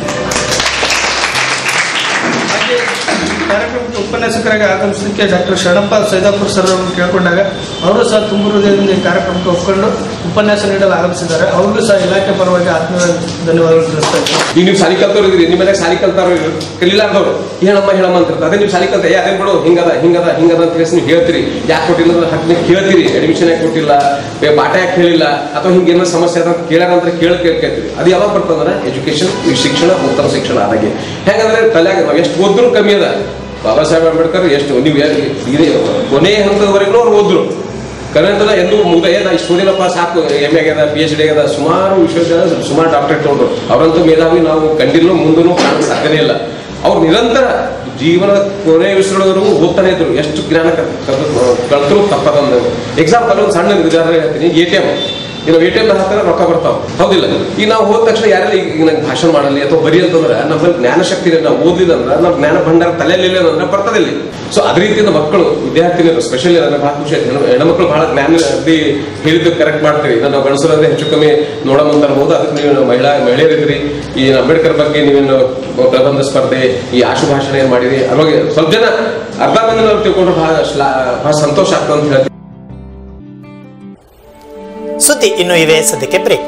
ಹಾಗೆ ಈ ಕಾರ್ಯಕ್ರಮಕ್ಕೆ ಉಪನ್ಯಾಸಕರಾಗಿ ಆಗಮಿಸಲಿಕ್ಕೆ ಡಾಕ್ಟರ್ ಶರಣಪ್ಪ ಸೈದಾಪುರ ಸರ್ ಅವರನ್ನು ಕೇಳ್ಕೊಂಡಾಗ ಅವರು ಸಹ ತುಂಬ ಹೃದಯದಿಂದ ಈ ಕಾರ್ಯಕ್ರಮಕ್ಕೆ ಒಪ್ಕೊಂಡು ಉಪನ್ಯಾಸ ನೀಡಲು ಆಗಮಿಸಿದ್ದಾರೆ ಅವ್ರಿಗೂ ಸಹ ಇಲಾಖೆ ಪರವಾಗಿ ಆತ್ಮೀಯ ಧನ್ಯವಾದಗಳು ತಿಳಿಸ್ತಾ ಇದ್ದೀನಿ ಈಗ ನೀವು ಸಾಲಿ ಕಲ್ತವ್ರು ಇದ್ರಿ ನಿಮ್ಮ ಮನೆಗೆ ಸಾಲಿ ಕಲ್ತಾರ ಕಲಿಲಾರ್ದವ್ರು ಹೇಳಮ್ಮ ಹೇಳಮ್ಮ ಅಂತ ಇರ್ತಾರೆ. ಅದೇ ನೀವು ಸಾಲಿ ಕಲ್ತ ಅದೇ ಬಿಡು ಹಿಂಗದ ಹಿಂಗದ ಹಿಂಗದ ಅಂತ ಹೇಳಿ ನೀವು ಹೇಳ್ತೀರಿ ಯಾಕೆ ಕೊಟ್ಟಿಲ್ಲ ಅಂದ್ರೆ ಹತ್ತು ಕೇಳ್ತೀರಿ ಅಡ್ಮಿಷನ್ ಯಾಕೆ ಕೊಟ್ಟಿಲ್ಲ ಬೇ ಪಾಠ ಯಾಕೆ ಹೇಳಿಲ್ಲ ಅಥವಾ ಹಿಂಗೆ ಏನೋ ಸಮಸ್ಯೆ ಅದ ಕೇಳ್ಯಾರ ಅಂತ ಕೇಳಿ ಕೇಳ್ಕೇಳ್ತೀರಿ ಅದು ಯಾವಾಗ ಬರ್ತಂದ್ರೆ ಎಜುಕೇಶನ್ ಈ ಶಿಕ್ಷಣ ಉತ್ತಮ ಶಿಕ್ಷಣ ಆದಾಗೆ ಹೆಂಗಂದ್ರೆ ತಲೆಯಾಗ ನಾವು ಎಷ್ಟು ಓದಿದ್ರು ಕಮ್ಮಿ ಅದ ಬಾಬಾ ಸಾಹೇಬ್ ಅಂಬೇಡ್ಕರ್ ಎಷ್ಟು ನೀವು ಇದೇ ಕೊನೆ ಹಂತದವರೆಗೂ ಅವ್ರು ಓದ್ರು ಕನ್ನಡದ ಎಂದು ಮುಗ್ದ ಏನ ಇಷ್ಟು ಓದಿನಪ್ಪ ಸಾಕು ಎಮ್ ಆಗ್ಯದ ಪಿ ಎಚ್ ಡಿ ಆಗ್ಯದ ಸುಮಾರು ವಿಶ್ವವಿದ್ಯಾಲಯ ಸುಮಾರು ಡಾಕ್ಟರೇಟ್ ತಗೊಂಡ್ರು ಅವರಂತೂ ಮೇಧಾವಿ ನಾವು ಕಂಡಿಲ್ಲ ಮುಂದೂ ಕಾಣಕ್ಕೆ ಸಾಧ್ಯನೇ ಇಲ್ಲ ಅವ್ರು ನಿರಂತರ ಜೀವನದ ಕೊನೆ ವಿಶ್ವದವರೆಗೂ ಓದ್ತಾನೆ ಇದ್ರು ಎಷ್ಟು ಜ್ಞಾನ ಕಲ್ತರು ತಪ್ಪದಂದ ಎಕ್ಸಾಂಪಲ್ ಒಂದು ಸಣ್ಣ ಉದಾಹರಣೆ ಹೇಳ್ತೀನಿ ಎ ಟಿ ಎಮ್ ಈಗ ಎ ಟಿ ಎಮ್ ಹಾಕಿದ್ರೆ ರೊಕ್ಕ ಬರ್ತಾವ ಹೌದಿಲ್ಲ ಈಗ ನಾವು ಹೋದ ತಕ್ಷಣ ಯಾರೆಲ್ಲ ಈಗ ನಂಗೆ ಭಾಷಣ ಮಾಡಲಿ ಅಥವಾ ಬರಿ ಅಂತಂದ್ರೆ ನಮ್ಮಲ್ಲಿ ಜ್ಞಾನ ಶಕ್ತಿ ಇಲ್ಲ ನಾವು ಓದ್ಲಿಲ್ಲ ಅಂದ್ರೆ ನಮ್ಮ ಜ್ಞಾನ ಭಂಡಾರ ತಲೆಯಲ್ಲಿ ಅಂದ್ರೆ ಬರ್ತದಿಲ್ಲ ಸೊ ಅದೇ ರೀತಿಯಿಂದ ಮಕ್ಕಳು ವಿದ್ಯಾರ್ಥಿನಿಯರು ಸ್ಪೆಷಲಿ ನನಗೆ ಬಹಳ ಖುಷಿ ಆಯ್ತು ಹೆಣ್ಣು- ಹೆಣ್ಮಕ್ಳು ಬಹಳ ಜ್ಞಾನ ಅದಿ ಹೇಳಿದ್ದು ಕರೆಕ್ಟ್ ಮಾಡ್ತೀರಿ ನಾನು ಗಣಸರಂದ್ರೆ ಹೆಚ್ಚು ಕಮ್ಮಿ ನೋಡೋಮಂತ ಅನ್ಬೋದು ಅದಕ್ಕೆ ನೀವು ಮಹಿಳಾ ಮಹಿಳೆಯರಿದ್ರಿ ಈ ಅಂಬೇಡ್ಕರ್ ಬಗ್ಗೆ ನೀವೇನು ಪ್ರಬಂಧ ಸ್ಪರ್ಧೆ ಈ ಆಶು ಭಾಷಣ ಏನ್ ಮಾಡಿರಿ ಅವಾಗ ಸ್ವಲ್ಪ ಜನ ಅರ್ಧ ಮಂದಿ ನಾವು ತಿಳ್ಕೊಂಡ್ರೆ ಬಹಳ ಶ್ಲಾ ಬಹಳ ಸಂತೋಷ ಆಗ್ತದೆ ಅಂತ ಹೇಳ್ತೀನಿ ಸುದ್ದಿ ಇನ್ನು ಇವೆ ಸದ್ಯಕ್ಕೆ ಬ್ರೇಕ್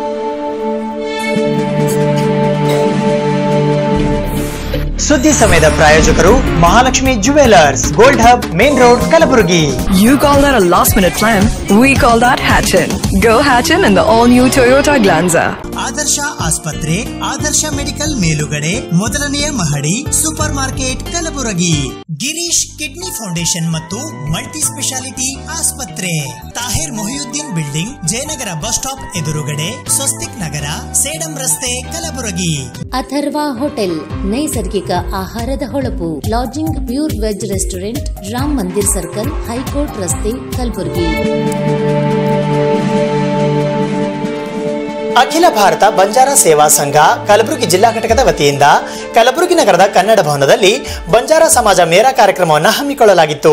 ಸುದ್ದಿ ಸಮಯದ ಪ್ರಾಯೋಜಕರು Mahalakshmi jewellers gold hub main road Kalaburagi You call that a last minute plan? We call that Hatchin. Go Hatchin in the all new Toyota Glanza. Adarsh ಆಸ್ಪತ್ರೆ ಆದರ್ಶ ಮೆಡಿಕಲ್ ಮೇಲುಗಡೆ ಮೊದಲನೆಯ ಮಹಡಿ super market Kalaburagi Girish kidney foundation ಮತ್ತು ಮಲ್ಟಿ ಸ್ಪೆಷಾಲಿಟಿ ಆಸ್ಪತ್ರೆ Tahir Mohiuddin building Jayanagar bus stop ಎದುರುಗಡೆ ಸ್ವಸ್ತಿಕ್ ನಗರ ಸೇಡಂ ರಸ್ತೆ Kalaburagi Atharva hotel ನೈಸರ್ಗಿಕ ಆಹಾರದ ಹೊಳಪು lodging pure veg restaurant Ram Mandir circle high court ರಸ್ತೆ ಕಲಬುರಗಿ ಅಖಿಲ ಭಾರತ ಬಂಜಾರ ಸೇವಾ ಸಂಘ ಕಲಬುರಗಿ ಜಿಲ್ಲಾ ಘಟಕದ ವತಿಯಿಂದ ಕಲಬುರಗಿ ನಗರದ ಕನ್ನಡ ಭವನದಲ್ಲಿ ಬಂಜಾರ ಸಮಾಜ ಮೇರಾ ಕಾರ್ಯಕ್ರಮವನ್ನು ಹಮ್ಮಿಕೊಳ್ಳಲಾಗಿತ್ತು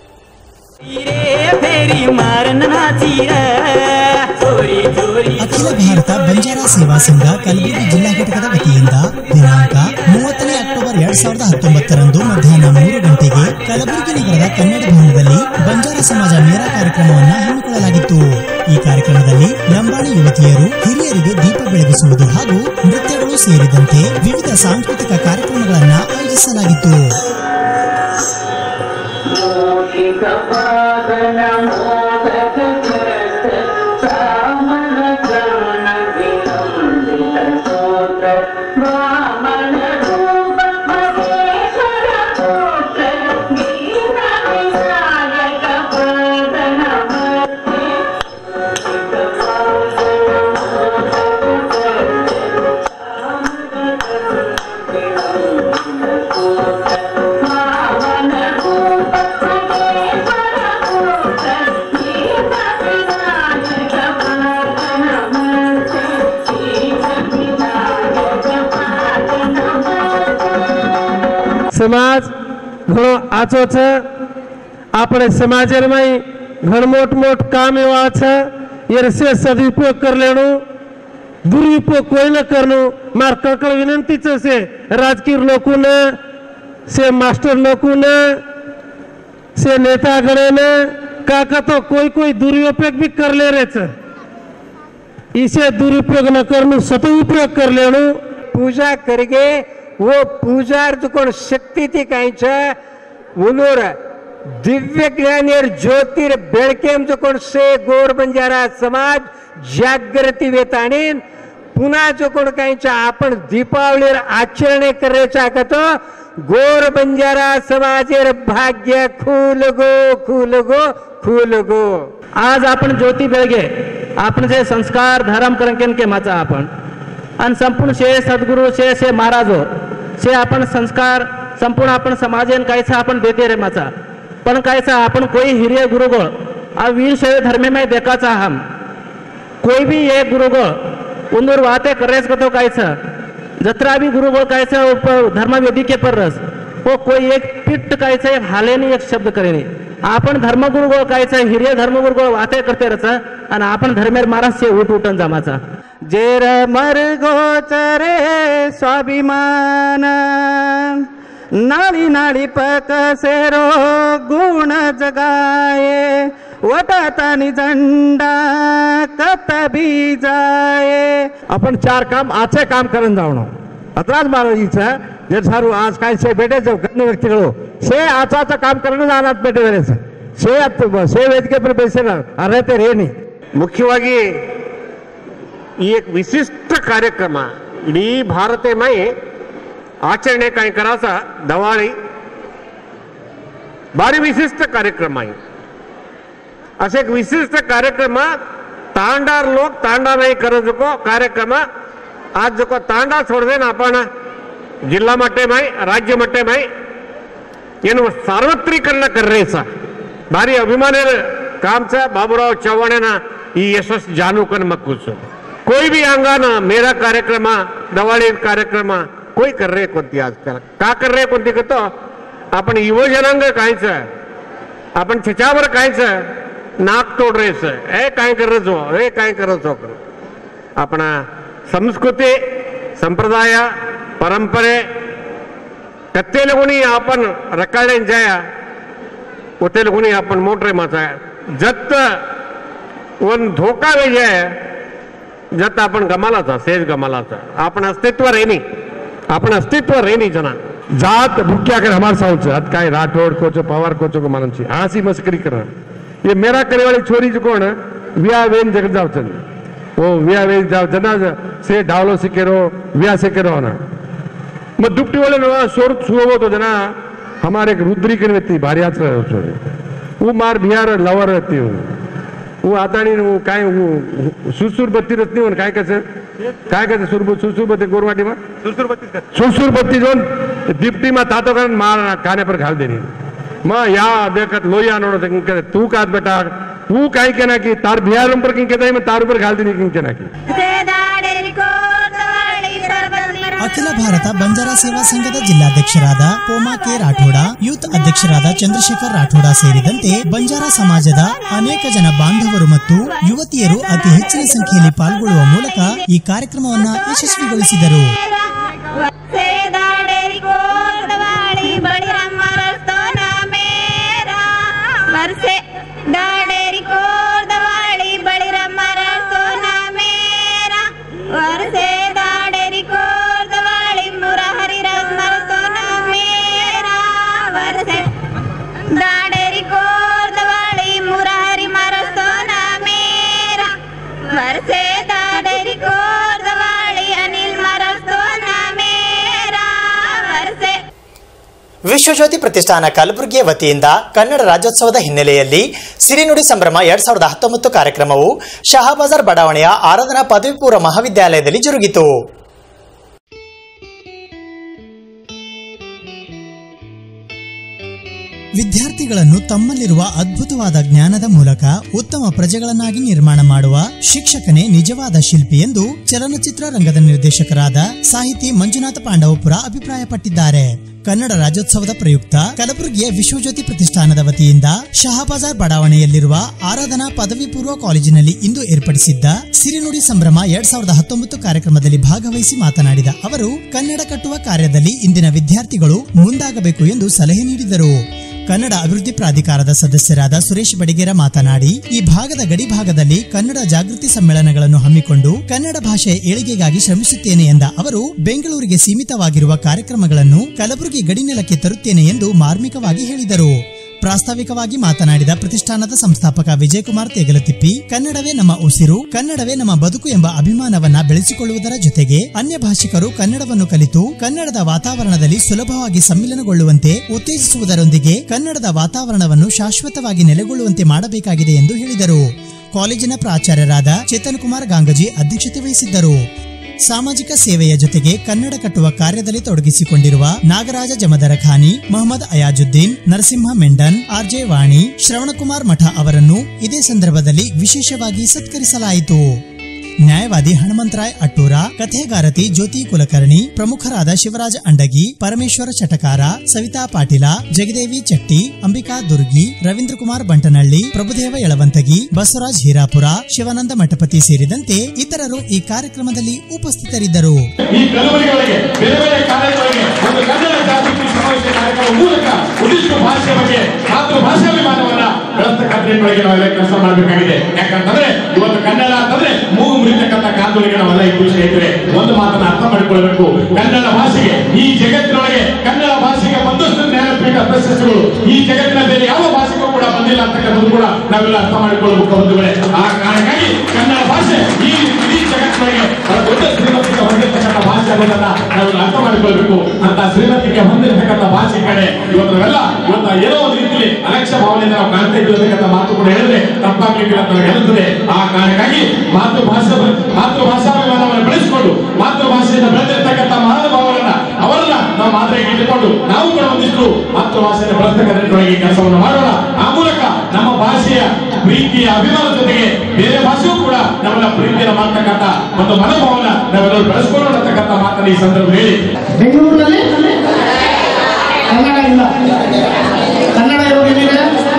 ಅಖಿಲ ಭಾರತ ಬಂಜಾರ ಸೇವಾ ಸಂಘ ಕಲಬುರಗಿ ಜಿಲ್ಲಾ ಘಟಕದ ವತಿಯಿಂದ ದಿನಾಂಕ ಮೂವತ್ತನೇ ಅಕ್ಟೋಬರ್ ಎರಡ್ ಸಾವಿರದ ಹತ್ತೊಂಬತ್ತರಂದು ಮಧ್ಯಾಹ್ನ ಮೂರು ಗಂಟೆಗೆ ಕಲಬುರಗಿ ನಗರದ ಕನ್ನಡ ಭವನದಲ್ಲಿ ಬಂಜಾರ ಸಮಾಜ ಮೇರಾ ಕಾರ್ಯಕ್ರಮವನ್ನು ಹಮ್ಮಿಕೊಳ್ಳಲಾಗಿತ್ತು ಈ ಕಾರ್ಯಕ್ರಮದಲ್ಲಿ ಲಂಬಾಣಿ ಯುವತಿಯರು ಹಿರಿಯರಿಗೆ ದೀಪ ಬೆಳಗಿಸುವುದು ಹಾಗೂ ನೃತ್ಯಗಳು ಸೇರಿದಂತೆ ವಿವಿಧ ಸಾಂಸ್ಕೃತಿಕ ಕಾರ್ಯಕ್ರಮಗಳನ್ನು ಆಯೋಜಿಸಲಾಗಿತ್ತು સમાજ ઘણો આછો છે આપણે સમાજમાં ઘણ મોટ મોટ કામ એવા છે એ રસે સદુપયોગ કરી લેણું દુરુપયોગ કોઈ ન કરનું માર કકળ વિનંતી છે છે રાજકીય લોકોને છે માસ્ટર લોકોને છે નેતાગણને કાકા તો કોઈ કોઈ દુરુપયોગ भी कर ले रहे છે इसे दुरुपयोग न करनु सदुपयोग कर लेणु पूजा करगे वो पूजा कोण शक्ती ती कांयच उलोर दिव्य ज्ञान ज्योतिर बेळके आमचो कोण से गोर बंजारा समाज जागृती वेताणीन पुन्हा जो कोण कांयच आपण दीपावलीर आचरणे करायचा का तो गोर बंजारा समाजेर भाग्य खूल गो खूल गो खूल गो आज आपण ज्योती बेळगे आपण जे संस्कार धरम करंकेन के माचा आपण आणि संपूर्ण शे सद्गुरू शे शे महाराजो शे आपण संस्कार संपूर्ण आपण समाजेन कायचा आपण देते रे माचा पण कायचा आपण कोई हिरिय गुरुगोळ आ वीर शैव धर्मे में देखाचा हम कोई भी एक गुरुगोळ उंदूर वाते करेस कतो कायचा जत्रा भी गुरुगोळ कायचा उप धर्म वेदी के पर रस वो कोई एक पिट्ट कायचा एक हाले नहीं एक शब्द करे नहीं आपण धर्मगुरुगोळ कायचा हिरिय धर्मगुरुगोळ वाते करते रच आणि आपण धर्मेर महाराज से उठ उठन जमाचा जेर मर गोचरे स्वाभिमान नाळी नाळी पकसेरो गुण जगाये वटातानी झंडा कत बी जाये आपण चार काम ಆಚೆ ಕಾಮ್ ಕರನ್ ಜಾವಣ ಅತ್ರಾಜ್ ಮಾರಾಜೀಚ जे सारू आज काय से बेटे जो गण्य व्यक्तिಗಳು से आचाचा काम करणं जाणार बेटे वेळेस से ಅತ್- से ವೇದಿಕೆ पर पैसे ना ಅರ್ಹತೆ ರೇನಿ ಮುಖ್ಯವಾಗಿ ಈ एक विशिष्ट कार्यक्रम इडೀ भारतेमय आचरणे काय करायचा दवाळी भारी विशिष्ट कार्यक्रम आहे असे एक विशिष्ट कार्यक्रम तांडार लोक तांडा नाही करत जोको कार्यक्रम आज जोको तांडा सोडದೆ आपण जिल्हा मट्टे माय राज्य मट्टे माय ಏನು ಸಾರ್ವತ್ರೀಕರಣ ಕರ್ರೇಸ ಭಾರಿ ಅಭಿಮಾನ ಕಾಮಚ ಬಾಬುರಾವ್ ಚವ್ಹಾಣನ ಈ ಯಶಸ್ ಜಾನೂಕನ್ ಮಕ್ಕೂಸು कोई भी आंगाना मेरा कार्यक्रम दवाळी कार्यक्रम कोई कर रहे कोणती आजकाल का कर रहे कोणती करतो आपण युवजनांग कायच आपण त्याच्यावर कायच नाक तोड रेस हे काय करायचो हे काय करायचो आपण संस्कृती संप्रदाय परंपरे ಕತ್ತೇಲೆ ಗುಣಿ आपण रकाळे जाया उतेल गुणी आपण मोटरे माचा जत वन धोका वेजाय जत आपण गमालाचा सेज गमालाचा आपण अस्तित्व रेनी आपण अस्तित्व रेनी जना जात भूख्या कर हमारे साउंड से हद काय राठौड़ कोचो पवार कोचो को मानन छी हासी मस्करी कर ये मेरा करे वाली छोरी जो कौन है विया वेन जगत जाव चंद वो विया वेन जाव जना से डावलो सिकेरो विया सिकेरो ना मग दुपटी वाले ना सोर सुवो तो जना हमारे एक रुद्री के व्यक्ति भारी आचर छोरे वो मार बिहार लवर रहती हूँ वो आता नहीं वो काय वो सुसुर बत्ती रचनी हो काय कसं काय कसं सुर सुसुर बत्ती गोरवाटी में सुसुर बत्ती सुसुर बत्ती जोन दिप्टी में तातो कर मार खाने पर घाल देनी मग या देखत लोहिया नोडो ते किंके तू कात बेटा तू काय केना की तार बिहार पर किंके तार ऊपर घाल देनी किंके ना की ಅಖಿಲ ಭಾರತ ಬಂಜಾರ ಸೇವಾ ಸಂಘದ ಜಿಲ್ಲಾಧ್ಯಕ್ಷರಾದ ಪೋಮಾ ಕೆ ರಾಠೋಡ ಯೂತ್ ಅಧ್ಯಕ್ಷರಾದ ಚಂದ್ರಶೇಖರ್ ರಾಠೋಡ ಸೇರಿದಂತೆ ಬಂಜಾರ ಸಮಾಜದ ಅನೇಕ ಜನ ಬಾಂಧವರು ಮತ್ತು ಯುವತಿಯರು ಅತಿ ಹೆಚ್ಚಿನ ಸಂಖ್ಯೆಯಲ್ಲಿ ಪಾಲ್ಗೊಳ್ಳುವ ಮೂಲಕ ಈ ಕಾರ್ಯಕ್ರಮವನ್ನು ಯಶಸ್ವಿಗೊಳಿಸಿದರು वर्षे दाडेरी कोर दवाड़ी बड़ी रमरा सोना मेरा वर्षे दाडेरी कोर दवाड़ी मुरा हरी रमर सोना मेरा वर्षे दाडेरी कोर दवाड़ी मुरा हरी मर सोना मेरा वर्षे दाडेरी कोर दवाड़ी अनिल मर सोना मेरा वर्षे ವಿಶ್ವಜ್ಯೋತಿ ಪ್ರತಿಷ್ಠಾನ ಕಲಬುರಗಿಯ ವತಿಯಿಂದ ಕನ್ನಡ ರಾಜ್ಯೋತ್ಸವದ ಹಿನ್ನೆಲೆಯಲ್ಲಿ ಸಿರಿನುಡಿ ಸಂಭ್ರಮ ಎರಡ್ ಸಾವಿರದ ಹತ್ತೊಂಬತ್ತು ಕಾರ್ಯಕ್ರಮವು ಶಹಾಬಾಜಾರ್ ಬಡಾವಣೆಯ ಆರಾಧನಾ ಪದವಿ ಪೂರ್ವ ಮಹಾವಿದ್ಯಾಲಯದಲ್ಲಿ ಜರುಗಿತು ವಿದ್ಯಾರ್ಥಿಗಳನ್ನು ತಮ್ಮಲ್ಲಿರುವ ಅದ್ಭುತವಾದ ಜ್ಞಾನದ ಮೂಲಕ ಉತ್ತಮ ಪ್ರಜೆಗಳನ್ನಾಗಿ ನಿರ್ಮಾಣ ಮಾಡುವ ಶಿಕ್ಷಕನೇ ನಿಜವಾದ ಶಿಲ್ಪಿ ಎಂದು ಚಲನಚಿತ್ರ ರಂಗದ ನಿರ್ದೇಶಕರಾದ ಸಾಹಿತಿ ಮಂಜುನಾಥ ಪಾಂಡವಪುರ ಅಭಿಪ್ರಾಯಪಟ್ಟಿದ್ದಾರೆ ಕನ್ನಡ ರಾಜ್ಯೋತ್ಸವದ ಪ್ರಯುಕ್ತ ಕಲಬುರಗಿಯ ವಿಶ್ವಜ್ಯೋತಿ ಪ್ರತಿಷ್ಠಾನದ ವತಿಯಿಂದ ಶಹಾಬಾಜಾರ್ ಬಡಾವಣೆಯಲ್ಲಿರುವ ಆರಾಧನಾ ಪದವಿ ಪೂರ್ವ ಕಾಲೇಜಿನಲ್ಲಿ ಇಂದು ಏರ್ಪಡಿಸಿದ್ದ ಸಿರಿನುಡಿ ಸಂಭ್ರಮ ಎರಡ್ ಸಾವಿರದ ಹತ್ತೊಂಬತ್ತು ಕಾರ್ಯಕ್ರಮದಲ್ಲಿ ಭಾಗವಹಿಸಿ ಮಾತನಾಡಿದ ಅವರು ಕನ್ನಡ ಕಟ್ಟುವ ಕಾರ್ಯದಲ್ಲಿ ಇಂದಿನ ವಿದ್ಯಾರ್ಥಿಗಳು ಮುಂದಾಗಬೇಕು ಎಂದು ಸಲಹೆ ನೀಡಿದರು ಕನ್ನಡ ಅಭಿವೃದ್ಧಿ ಪ್ರಾಧಿಕಾರದ ಸದಸ್ಯರಾದ ಸುರೇಶ್ ಬಡಿಗೇರ ಮಾತನಾಡಿ ಈ ಭಾಗದ ಗಡಿ ಭಾಗದಲ್ಲಿ ಕನ್ನಡ ಜಾಗೃತಿ ಸಮ್ಮೇಳನಗಳನ್ನು ಹಮ್ಮಿಕೊಂಡು ಕನ್ನಡ ಭಾಷೆಯ ಏಳಿಗೆಗಾಗಿ ಶ್ರಮಿಸುತ್ತೇನೆ ಎಂದ ಅವರು ಬೆಂಗಳೂರಿಗೆ ಸೀಮಿತವಾಗಿರುವ ಕಾರ್ಯಕ್ರಮಗಳನ್ನು ಕಲಬುರಗಿ ಗಡಿನೆಲಕ್ಕೆ ತರುತ್ತೇನೆ ಎಂದು ಮಾರ್ಮಿಕವಾಗಿ ಹೇಳಿದರು ಪ್ರಾಸ್ತಾವಿಕವಾಗಿ ಮಾತನಾಡಿದ ಪ್ರತಿಷ್ಠಾನದ ಸಂಸ್ಥಾಪಕ ವಿಜಯಕುಮಾರ್ ತೇಗಲತಿಪ್ಪಿ ಕನ್ನಡವೇ ನಮ್ಮ ಉಸಿರು ಕನ್ನಡವೇ ನಮ್ಮ ಬದುಕು ಎಂಬ ಅಭಿಮಾನವನ್ನ ಬೆಳೆಸಿಕೊಳ್ಳುವುದರ ಜೊತೆಗೆ ಅನ್ಯ ಭಾಷಿಕರು ಕನ್ನಡವನ್ನು ಕಲಿತು ಕನ್ನಡದ ವಾತಾವರಣದಲ್ಲಿ ಸುಲಭವಾಗಿ ಸಮ್ಮಿಲನಗೊಳ್ಳುವಂತೆ ಉತ್ತೇಜಿಸುವುದರೊಂದಿಗೆ ಕನ್ನಡದ ವಾತಾವರಣವನ್ನು ಶಾಶ್ವತವಾಗಿ ನೆಲೆಗೊಳ್ಳುವಂತೆ ಮಾಡಬೇಕಾಗಿದೆ ಎಂದು ಹೇಳಿದರು ಕಾಲೇಜಿನ ಪ್ರಾಚಾರ್ಯರಾದ ಚೇತನ್ ಕುಮಾರ್ ಗಾಂಗಜಿ ಅಧ್ಯಕ್ಷತೆ ವಹಿಸಿದ್ದರು ಸಾಮಾಜಿಕ ಸೇವೆಯ ಜೊತೆಗೆ ಕನ್ನಡ ಕಟ್ಟುವ ಕಾರ್ಯದಲ್ಲಿ ತೊಡಗಿಸಿಕೊಂಡಿರುವ ನಾಗರಾಜ ಜಮದರ ಖಾನಿ ಮೊಹಮ್ಮದ್ ಅಯಾಜುದ್ದೀನ್ ನರಸಿಂಹ ಮೆಂಡನ್ ಆರ್ಜೆ ವಾಣಿ ಶ್ರವಣಕುಮಾರ್ ಮಠ ಅವರನ್ನು ಇದೇ ಸಂದರ್ಭದಲ್ಲಿ ವಿಶೇಷವಾಗಿ ಸತ್ಕರಿಸಲಾಯಿತು ನ್ಯಾಯವಾದಿ ಹನುಮಂತರಾಯ್ ಅಟ್ಟೂರ ಕಥೆಗಾರತಿ ಜ್ಯೋತಿ ಕುಲಕರ್ಣಿ ಪ್ರಮುಖರಾದ ಶಿವರಾಜ ಅಂಡಗಿ ಪರಮೇಶ್ವರ ಚಟಕಾರ ಸವಿತಾ ಪಾಟೀಲ ಜಗದೇವಿ ಚಟ್ಟಿ ಅಂಬಿಕಾ ದುರ್ಗಿ ರವೀಂದ್ರ ಕುಮಾರ್ ಬಂಟನಹಳ್ಳಿ ಪ್ರಭುದೇವ ಯಳವಂತಗಿ ಬಸವರಾಜ್ ಹೀರಾಪುರ ಶಿವಾನಂದ ಮಠಪತಿ ಸೇರಿದಂತೆ ಇತರರು ಈ ಕಾರ್ಯಕ್ರಮದಲ್ಲಿ ಉಪಸ್ಥಿತರಿದ್ದರು ಈ ಕಲಬುರಗಿಗಳಿಗೆ ಬೇರೆ ಬೇರೆ ಕಾರ್ಯಗಳಿಗೆ ಒಂದು ಕನ್ನಡ ಜಾಗೃತಿ ಸಮಾವೇಶ ಕಾರ್ಯಕ್ರಮ ಮೂಲಕ ಉಳಿಸುವ ಭಾಷೆಯ ಬಗ್ಗೆ ಮಾತೃ ಭಾಷಾಭಿಮಾನವನ್ನ ಬೆಳೆಸ್ತಕ್ಕಂಥ ನಿಟ್ಟಿನೊಳಗೆ ನಾವೆಲ್ಲ ಕೆಲಸ ಮಾಡಬೇಕಾಗಿದೆ ಯಾಕಂತಂದ್ರೆ ಇವತ್ತು ಕನ್ನಡ ಅಂತಂದ್ರೆ ಮೂಗು ಮುರಿತಕ್ಕಂಥ ಕಾಂದೋಳಿಗೆ ನಾವೆಲ್ಲ ಇಬ್ಬರು ಸ್ನೇಹಿತರೆ ಒಂದು ಮಾತನ್ನ ಅರ್ಥ ಮಾಡಿಕೊಳ್ಳಬೇಕು ಕನ್ನಡ ಭಾಷೆಗೆ ಈ ಜಗತ್ತಿನೊಳಗೆ ಕನ್ನಡ ಭಾಷೆಗೆ ಒಂದಷ್ಟು ಜ್ಞಾನಪೀಠ ಪ್ರಶಸ್ತಿಗಳು ಈ ಜಗತ್ತಿನ ಬೇರೆ ಯಾವ ಭಾಷೆಗೂ ಕೂಡ ಬಂದಿಲ್ಲ ಅಂತಕ್ಕಂಥದ್ದು ಕೂಡ ನಾವೆಲ್ಲ ಅರ್ಥ ಮಾಡಿಕೊಳ್ಳಬೇಕು ಬಂಧುಗಳೇ ಆ ಕಾರಣಕ್ಕಾಗಿ ಕನ್ನಡ ಭಾಷೆ ಈ ಇಡೀ ಜಗತ್ತಿನೊಳಗೆ ಬಹಳ ದೊಡ್ಡ ಶ್ರೀಮಂತಿಕೆ ಹೊಂದಿರತಕ್ಕಂಥ ಭಾಷೆ ಅನ್ನೋದನ್ನ ನಾವೆಲ್ಲ ಅರ್ಥ ಮಾಡಿಕೊಳ್ಬೇಕು ಅಂತ ಶ್ರೀಮಂತಿಕೆ ಹೊಂದಿರತಕ್ಕಂಥ ಭಾಷೆ ಕಡೆ ಇವತ್ತು ನಾವೆಲ್ಲ ಇವತ್ತು ಏನೋ ಒಂದು ರೀತಿಯಲ್ಲಿ ಅಲಕ್ಷ್ಯ ಭಾವನೆಯಿಂದ ನಾವು ಕಾಣ್ತಾ ಇದ್ದೀವಿ ಅಂತಕ್ಕಂಥ ಮಾತು ಕೂಡ ಹೇಳಿದ್ರೆ ತಪ್ಪಾಗ್ಲಿಕ್ಕೆ ಅಂತ ನನಗೆ ಅನಿಸ್ತದೆ ಆ ಕಾರಣಕ್ಕಾಗಿ ಮಾತೃಭಾಷೆ ಮಾತೃಭಾಷಾಭಿಮಾನವನ್ನು ಬೆಳೆಸಿಕೊಂಡು ಮಾತೃಭಾಷೆಯಿಂದ ಬೆಳೆದಿರ್ತಕ್ಕಂಥ ಮಹಾನುಭಾವರನ್ನ ಅವರನ್ನ ನಾವು ಮಾದರಿಗೆ ಇಟ್ಟುಕೊಂಡು ನಾವು ಕೂಡ ಒಂದಿಷ್ಟು ಮಾತೃಭಾಷೆಯನ್ನು ಬೆಳೆಸ್ತಕ್ಕಂಥ ನಿಟ್ಟಿನೊಳಗೆ ಕೆಲಸವನ್ನು ಮಾಡೋಣ ಆ ಮೂಲಕ ನಮ್ಮ ಭಾಷೆಯ ಪ್ರೀತಿಯ ಅಭಿಮಾನ ಜೊತೆಗೆ ಬೇರೆ ಭಾಷೆಯೂ ಕೂಡ ನಮ್ಮನ್ನ ಪ್ರೀತಿಯನ್ನು ಮಾಡ್ತಕ್ಕಂಥ ಒಂದು ಮನೋಭಾವನ ನಾವೆಲ್ಲರೂ ಬೆಳೆಸ್ಕೊಳ್ಳೋಣ ಅಂತಕ್ಕಂಥ ಮಾತನ್ನ ಈ ಸಂದರ್ಭ ಹೇಳಿ ಬೆಂಗಳೂರಿನಲ್ಲಿ ಕನ್ನಡ ಇಲ್ಲ ಕನ್ನಡ ಇರೋದಿದೆ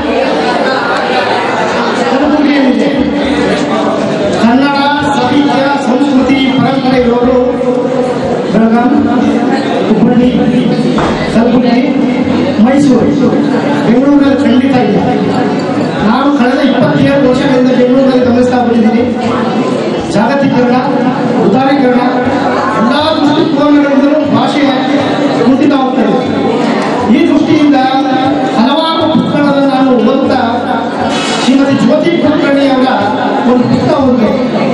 ಕಲಬುರಗಿಯಲ್ಲಿದೆ ಕನ್ನಡ ಸಾಹಿತ್ಯ ಸಂಸ್ಕೃತಿ ಪರಂಪರೆ ಇರೋರು ಬೆಳಗಾಂ ಹುಬ್ಬಳ್ಳಿ ಕಲಬುರಗಿ ಮೈಸೂರು ಬೆಂಗಳೂರಲ್ಲಿ ಖಂಡಿತ ಇಲ್ಲ ನಾನು ಕಳೆದ ಇಪ್ಪತ್ತೇಳು ವರ್ಷಗಳಿಂದ ಬೆಂಗಳೂರಲ್ಲಿ ಗಮನಿಸ್ತಾ ಬಂದಿದ್ದೀನಿ ಜಾಗತೀಕರಣ ಉದಾರೀಕರಣ ಎಲ್ಲ ದೃಷ್ಟಿಕೋನಗಳಿಂದಲೂ ಭಾಷೆ ಕುಂಠಿತ ಹೋಗ್ತಾ ಇದೆ ಈ ದೃಷ್ಟಿಯಿಂದ ಹಲವಾರು ಪುಸ್ತಕಗಳನ್ನು ನಾನು ಓದುತ್ತಾ ಶ್ರೀಮತಿ ಜ್ಯೋತಿ ಕುಲಕರ್ಣಿ ಅವರ ಒಂದು ಪುಸ್ತಕ ಓದಿದೆ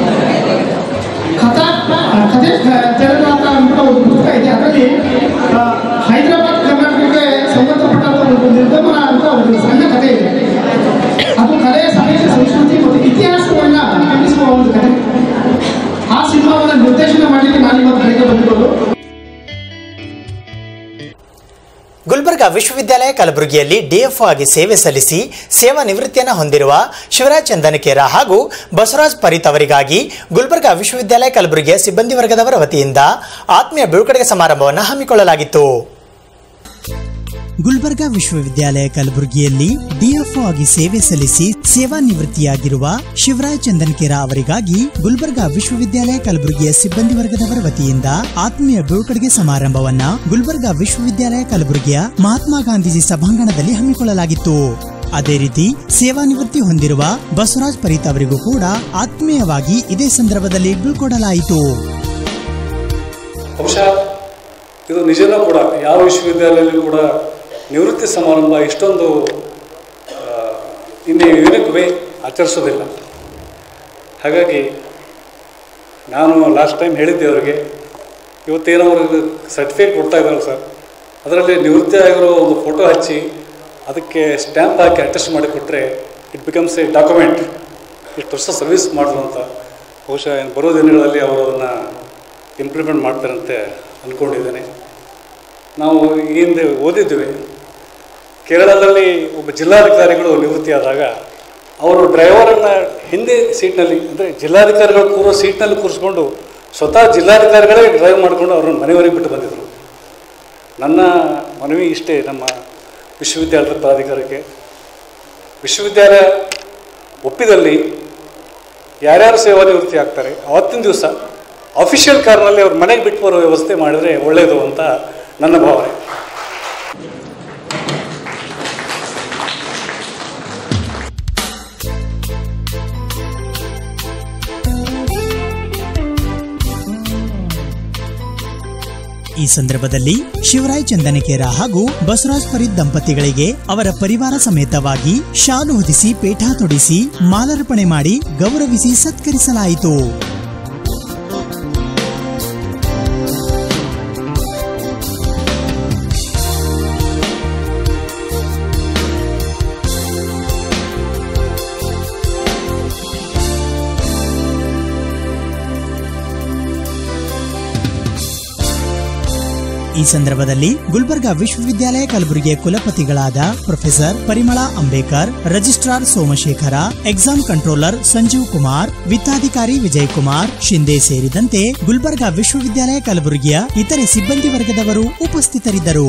ಕಥಾ ಕಥೆ ತೆರೆದಾಟ ಅಂತ ಒಂದು ಪುಸ್ತಕ ಇದೆ ಅದರಲ್ಲಿ ಆ, ಹೈದರಾಬಾದ್ ಕರ್ನಾಟಕಕ್ಕೆ ಸಂಬಂಧಪಟ್ಟಂತ ಒಂದು ನಿರ್ಗಮನ ಅಂತ ಒಂದು ಸಣ್ಣ ಕಥೆ ಇದೆ ಅದು ಕಲೆ ಸಾಹಿತ್ಯ ಸಂಸ್ಕೃತಿ ಮತ್ತು ಇತಿಹಾಸವನ್ನ ತಿಳಿಸುವ ಒಂದು ಕಥೆ ಆ ಸಿನಿಮಾವನ್ನು ನಿರ್ದೇಶನ ಮಾಡಲಿಕ್ಕೆ ನಾನು ಇವತ್ತು ಬೆಳಗ್ಗೆ ಬಂದಿರೋದು ಗುಲ್ಬರ್ಗಾ ವಿಶ್ವವಿದ್ಯಾಲಯ ಕಲಬುರಗಿಯಲ್ಲಿ ಡಿಎಫ್ಒ ಆಗಿ ಸೇವೆ ಸಲ್ಲಿಸಿ ಸೇವಾ ನಿವೃತ್ತಿಯನ್ನು ಹೊಂದಿರುವ ಶಿವರಾಜ್ ಚಂದನಕೇರ ಹಾಗೂ ಬಸವರಾಜ್ ಪರಿತ್ ಅವರಿಗಾಗಿ ಗುಲ್ಬರ್ಗಾ ವಿಶ್ವವಿದ್ಯಾಲಯ ಕಲಬುರಗಿಯ ಸಿಬ್ಬಂದಿ ವರ್ಗದವರ ವತಿಯಿಂದ ಆತ್ಮೀಯ ಬೀಳ್ಕೊಡುಗೆ ಸಮಾರಂಭವನ್ನು ಹಮ್ಮಿಕೊಳ್ಳಲಾಗಿತ್ತು ಗುಲ್ಬರ್ಗಾ ವಿಶ್ವವಿದ್ಯಾಲಯ ಕಲಬುರಗಿಯಲ್ಲಿ ಡಿಎಫ್ಒ ಆಗಿ ಸೇವೆ ಸಲ್ಲಿಸಿ ಸೇವಾ ನಿವೃತ್ತಿಯಾಗಿರುವ ಶಿವರಾಜ್ ಚಂದನ್ಕೇರ ಅವರಿಗಾಗಿ ಗುಲ್ಬರ್ಗಾ ವಿಶ್ವವಿದ್ಯಾಲಯ ಕಲಬುರಗಿಯ ಸಿಬ್ಬಂದಿ ವರ್ಗದವರ ವತಿಯಿಂದ ಆತ್ಮೀಯ ಬೀಳ್ಕೊಡುಗೆ ಸಮಾರಂಭವನ್ನ ಗುಲ್ಬರ್ಗಾ ವಿಶ್ವವಿದ್ಯಾಲಯ ಕಲಬುರಗಿಯ ಮಹಾತ್ಮ ಗಾಂಧೀಜಿ ಸಭಾಂಗಣದಲ್ಲಿ ಹಮ್ಮಿಕೊಳ್ಳಲಾಗಿತ್ತು ಅದೇ ರೀತಿ ಸೇವಾ ನಿವೃತ್ತಿ ಹೊಂದಿರುವ ಬಸವರಾಜ್ ಪರೀತ್ ಅವರಿಗೂ ಕೂಡ ಆತ್ಮೀಯವಾಗಿ ಇದೇ ಸಂದರ್ಭದಲ್ಲಿ ಬೀಳ್ಕೊಡಲಾಯಿತು ಬಹುಶಃ ಇದು ನಿಜನೂ ಕೂಡ ಯಾವ ವಿಶ್ವವಿದ್ಯಾಲಯದಲ್ಲೂ ಕೂಡ ನಿವೃತ್ತಿ ಸಮಾರಂಭ ಇಷ್ಟೊಂದು ಆ, ಇನ್ನು ಯೂನಿಕ್ ವೇ ಆಚರಿಸೋದಿಲ್ಲ ಹಾಗಾಗಿ ನಾನು ಲಾಸ್ಟ್ ಟೈಮ್ ಹೇಳಿದ್ದೆ ಅವರಿಗೆ ಇವತ್ತೇನೋ ಅವ್ರಿಗೆ ಸರ್ಟಿಫಿಕೇಟ್ ಕೊಡ್ತಾ ಇದ್ದಾರೆ ಸರ್ ಅದರಲ್ಲಿ ನಿವೃತ್ತಿ ಆಗಿರೋ ಒಂದು ಫೋಟೋ ಹಚ್ಚಿ ಅದಕ್ಕೆ ಸ್ಟ್ಯಾಂಪ್ ಹಾಕಿ ಅಟೆಸ್ಟ್ ಮಾಡಿ ಕೊಟ್ಟರೆ ಇಟ್ ಬಿಕಮ್ಸ್ ಎ ಡಾಕ್ಯುಮೆಂಟ್ ಇಷ್ಟು ವರ್ಷ ಸರ್ವಿಸ್ ಮಾಡಿದ್ರು ಅಂತ ಬಹುಶಃ ಇನ್ನು ಬರೋ ದಿನಗಳಲ್ಲಿ ಅವರು ಅದನ್ನು ಇಂಪ್ಲಿಮೆಂಟ್ ಮಾಡ್ತಾರಂತೆ ಅಂದ್ಕೊಂಡಿದ್ದೇನೆ ನಾವು ಈ ಹಿಂದೆ ಓದಿದ್ವಿ ಕೇರಳದಲ್ಲಿ ಒಬ್ಬ ಜಿಲ್ಲಾಧಿಕಾರಿಗಳು ನಿವೃತ್ತಿಯಾದಾಗ ಅವರು ಡ್ರೈವರನ್ನು ಹಿಂದೆ ಸೀಟ್ನಲ್ಲಿ ಅಂದರೆ ಜಿಲ್ಲಾಧಿಕಾರಿಗಳು ಕೂರೋ ಸೀಟ್ನಲ್ಲಿ ಕೂರಿಸ್ಕೊಂಡು ಸ್ವತಃ ಜಿಲ್ಲಾಧಿಕಾರಿಗಳೇ ಡ್ರೈವ್ ಮಾಡಿಕೊಂಡು ಅವ್ರನ್ನ ಮನೆಯವರೆಗೆ ಬಿಟ್ಟು ಬಂದಿದ್ದರು ನನ್ನ ಮನವಿ ಇಷ್ಟೇ ನಮ್ಮ ವಿಶ್ವವಿದ್ಯಾಲಯದ ಪ್ರಾಧಿಕಾರಕ್ಕೆ ವಿಶ್ವವಿದ್ಯಾಲಯ ಒಪ್ಪಿದಲ್ಲಿ ಯಾರ್ಯಾರು ಸೇವಾ ನಿವೃತ್ತಿ ಆಗ್ತಾರೆ ಅವತ್ತಿನ ದಿವಸ ಅಫಿಷಿಯಲ್ ಕಾರ್ನಲ್ಲಿ ಅವ್ರ ಮನೆಗೆ ಬಿಟ್ಟು ಬರೋ ವ್ಯವಸ್ಥೆ ಮಾಡಿದರೆ ಒಳ್ಳೆಯದು ಅಂತ ನನ್ನ ಭಾವನೆ ಈ ಸಂದರ್ಭದಲ್ಲಿ ಶಿವರಾಯ್ ಚಂದನಕೇರ ಹಾಗೂ ಬಸವರಾಜ್ ಫರೀದ್ ದಂಪತಿಗಳಿಗೆ ಅವರ ಪರಿವಾರ ಸಮೇತವಾಗಿ ಶಾಲು ಹೊದಿಸಿ ಪೇಠ ತೊಡಿಸಿ ಮಾಲಾರ್ಪಣೆ ಮಾಡಿ ಗೌರವಿಸಿ ಸತ್ಕರಿಸಲಾಯಿತು ಈ ಸಂದರ್ಭದಲ್ಲಿ ಗುಲ್ಬರ್ಗಾ ವಿಶ್ವವಿದ್ಯಾಲಯ ಕಲಬುರಗಿಯ ಕುಲಪತಿಗಳಾದ professor Parimala Ambekar registrar Somashekhar exam controller Sanjeev Kumar ವಿತ್ತಾಧಿಕಾರಿ ವಿಜಯ್ ಕುಮಾರ್ ಶಿಂದೆ ಸೇರಿದಂತೆ ಗುಲ್ಬರ್ಗಾ ವಿಶ್ವವಿದ್ಯಾಲಯ ಕಲಬುರಗಿಯ ಇತರೆ ಸಿಬ್ಬಂದಿ ವರ್ಗದವರು ಉಪಸ್ಥಿತರಿದ್ದರು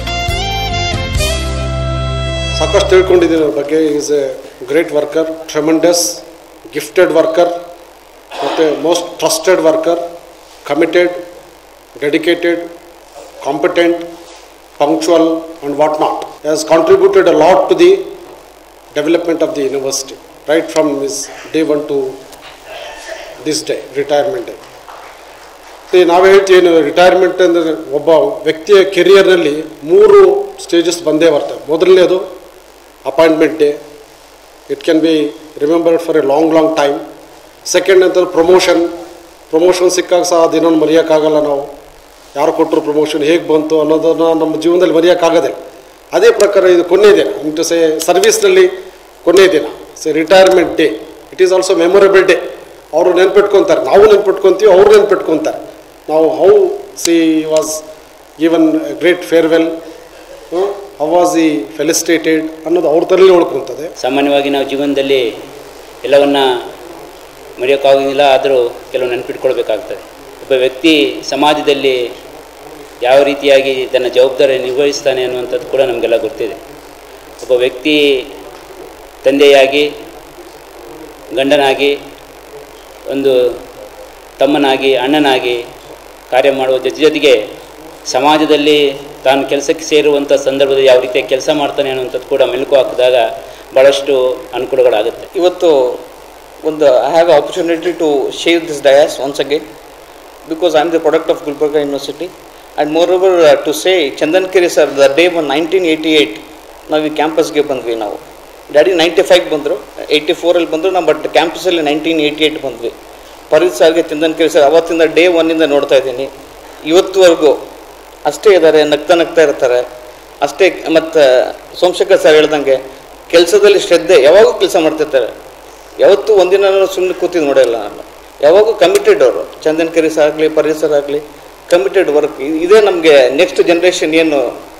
ಸಾಕಷ್ಟು ತಿಳ್ಕೊಂಡಿದ್ದೀನಿ ಅವ್ರ ಬಗ್ಗೆ is a great worker tremendous gifted worker ಮತ್ತು most trusted worker committed dedicated competent, punctual, and whatnot. He has contributed a lot to the development of the university, right from his day one to this day, retirement day. ಮತ್ತೆ ನಾವು ಹೇಳ್ತೀವಿ retirement ಅಂದರೆ ಒಬ್ಬ ವ್ಯಕ್ತಿಯ ಕೆರಿಯರ್ನಲ್ಲಿ ಮೂರು stages ಬಂದೇ ಬರ್ತವೆ ಮೊದಲನೇದು appointment day it can be remembered for a long long time second ಅಂತಂದ್ರೆ ಪ್ರಮೋಷನ್ ಪ್ರಮೋಷನ್ ಸಿಕ್ಕಾಗ ಸಹ ಅದೇನೋ ಮರೆಯೋಕ್ಕಾಗಲ್ಲ ನಾವು ಯಾರು ಕೊಟ್ಟರು ಪ್ರಮೋಷನ್ ಹೇಗೆ ಬಂತು ಅನ್ನೋದನ್ನು ನಮ್ಮ ಜೀವನದಲ್ಲಿ ಮರೆಯೋಕ್ಕಾಗೋದಿಲ್ಲ ಅದೇ ಪ್ರಕಾರ ಇದು ಕೊನೆ ದಿನ ಇಂಟು ಸೇ ಸರ್ವಿಸ್ನಲ್ಲಿ ಕೊನೆ ದಿನ say retirement day it is also memorable day ಅವರು ನೆನ್ಪಿಟ್ಕೊತಾರೆ ನಾವು ನೆನ್ಪಿಟ್ಕೊತೀವಿ ಅವ್ರು ನೆನ್ಪಿಟ್ಕೊತಾರೆ ನಾವು how she was given great farewell how was he felicitated ಅನ್ನೋದು ಅವ್ರ ತಲೆಯಲ್ಲಿ ಉಳ್ಕೊತದೆ ಸಾಮಾನ್ಯವಾಗಿ ನಾವು ಜೀವನದಲ್ಲಿ ಎಲ್ಲವನ್ನ ಮರೆಯೋಕ್ಕಾಗೋದಿಲ್ಲ ಆದರೂ ಕೆಲವು ನೆನಪಿಟ್ಕೊಳ್ಬೇಕಾಗ್ತದೆ ಒಬ್ಬ ವ್ಯಕ್ತಿ ಸಮಾಜದಲ್ಲಿ ಯಾವ ರೀತಿಯಾಗಿ ತನ್ನ ಜವಾಬ್ದಾರಿ ನಿರ್ವಹಿಸ್ತಾನೆ ಅನ್ನುವಂಥದ್ದು ಕೂಡ ನಮಗೆಲ್ಲ ಗೊತ್ತಿದೆ ಒಬ್ಬ ವ್ಯಕ್ತಿ ತಂದೆಯಾಗಿ ಗಂಡನಾಗಿ ಒಂದು ತಮ್ಮನಾಗಿ ಅಣ್ಣನಾಗಿ ಕಾರ್ಯ ಮಾಡುವ ಜೊತೆ ಜೊತೆಗೆ ಸಮಾಜದಲ್ಲಿ ತಾನು ಕೆಲಸಕ್ಕೆ ಸೇರುವಂಥ ಸಂದರ್ಭದಲ್ಲಿ ಯಾವ ರೀತಿಯ ಕೆಲಸ ಮಾಡ್ತಾನೆ ಅನ್ನುವಂಥದ್ದು ಕೂಡ ಮೆಲುಕು ಹಾಕಿದಾಗ ಭಾಳಷ್ಟು ಅನುಕೂಲಗಳಾಗುತ್ತೆ ಇವತ್ತು ಒಂದು I have opportunity to share this dais once again because I am the product of Gulbarga university and moreover to say Chandan Kere sir the day one nineteen eighty eight ನಾವು ಈ ಕ್ಯಾಂಪಸ್ಗೆ ಬಂದ್ವಿ ನಾವು ಡ್ಯಾಡಿ ನೈಂಟಿ ಫೈವ್ ಬಂದರು eighty ಫೋರಲ್ಲಿ ಬಂದರು ನಾವು but ಕ್ಯಾಂಪಸಲ್ಲಿ ನೈನ್ಟೀನ್ ಏಯ್ಟಿ ಏಯ್ಟ್ ಬಂದ್ವಿ ಫರೀದ್ ಸರ್ಗೆ ಚಂದನ್ ಕೆರೆ ಸರ್ ಅವತ್ತಿಂದ ಡೇ ಒನ್ನಿಂದ ನೋಡ್ತಾ ಇದ್ದೀನಿ ಇವತ್ತುವರೆಗೂ ಅಷ್ಟೇ ಇದ್ದಾರೆ ನಗ್ತಾ ನಗ್ತಾ ಇರ್ತಾರೆ ಅಷ್ಟೇ ಮತ್ತು ಸೋಮಶೇಖರ್ ಸರ್ ಹೇಳ್ದಂಗೆ ಕೆಲಸದಲ್ಲಿ ಶ್ರದ್ಧೆ ಯಾವಾಗೂ ಕೆಲಸ ಮಾಡ್ತಿರ್ತಾರೆ ಯಾವತ್ತೂ ಒಂದಿನ ಸುಮ್ಮನೆ ಕೂತಿದ್ದು ನೋಡಿಲ್ಲ ನಾನು ಯಾವಾಗೂ ಕಮಿಟೆಡ್ ಅವರು ಚಂದನ್ ಕೆರಿಸ್ ಆಗಲಿ ಪರಿಸರ ಆಗಲಿ ಕಮಿಟೆಡ್ ವರ್ಕ್ ಇದೇ ನಮಗೆ ನೆಕ್ಸ್ಟ್ ಜನ್ರೇಷನ್ ಏನು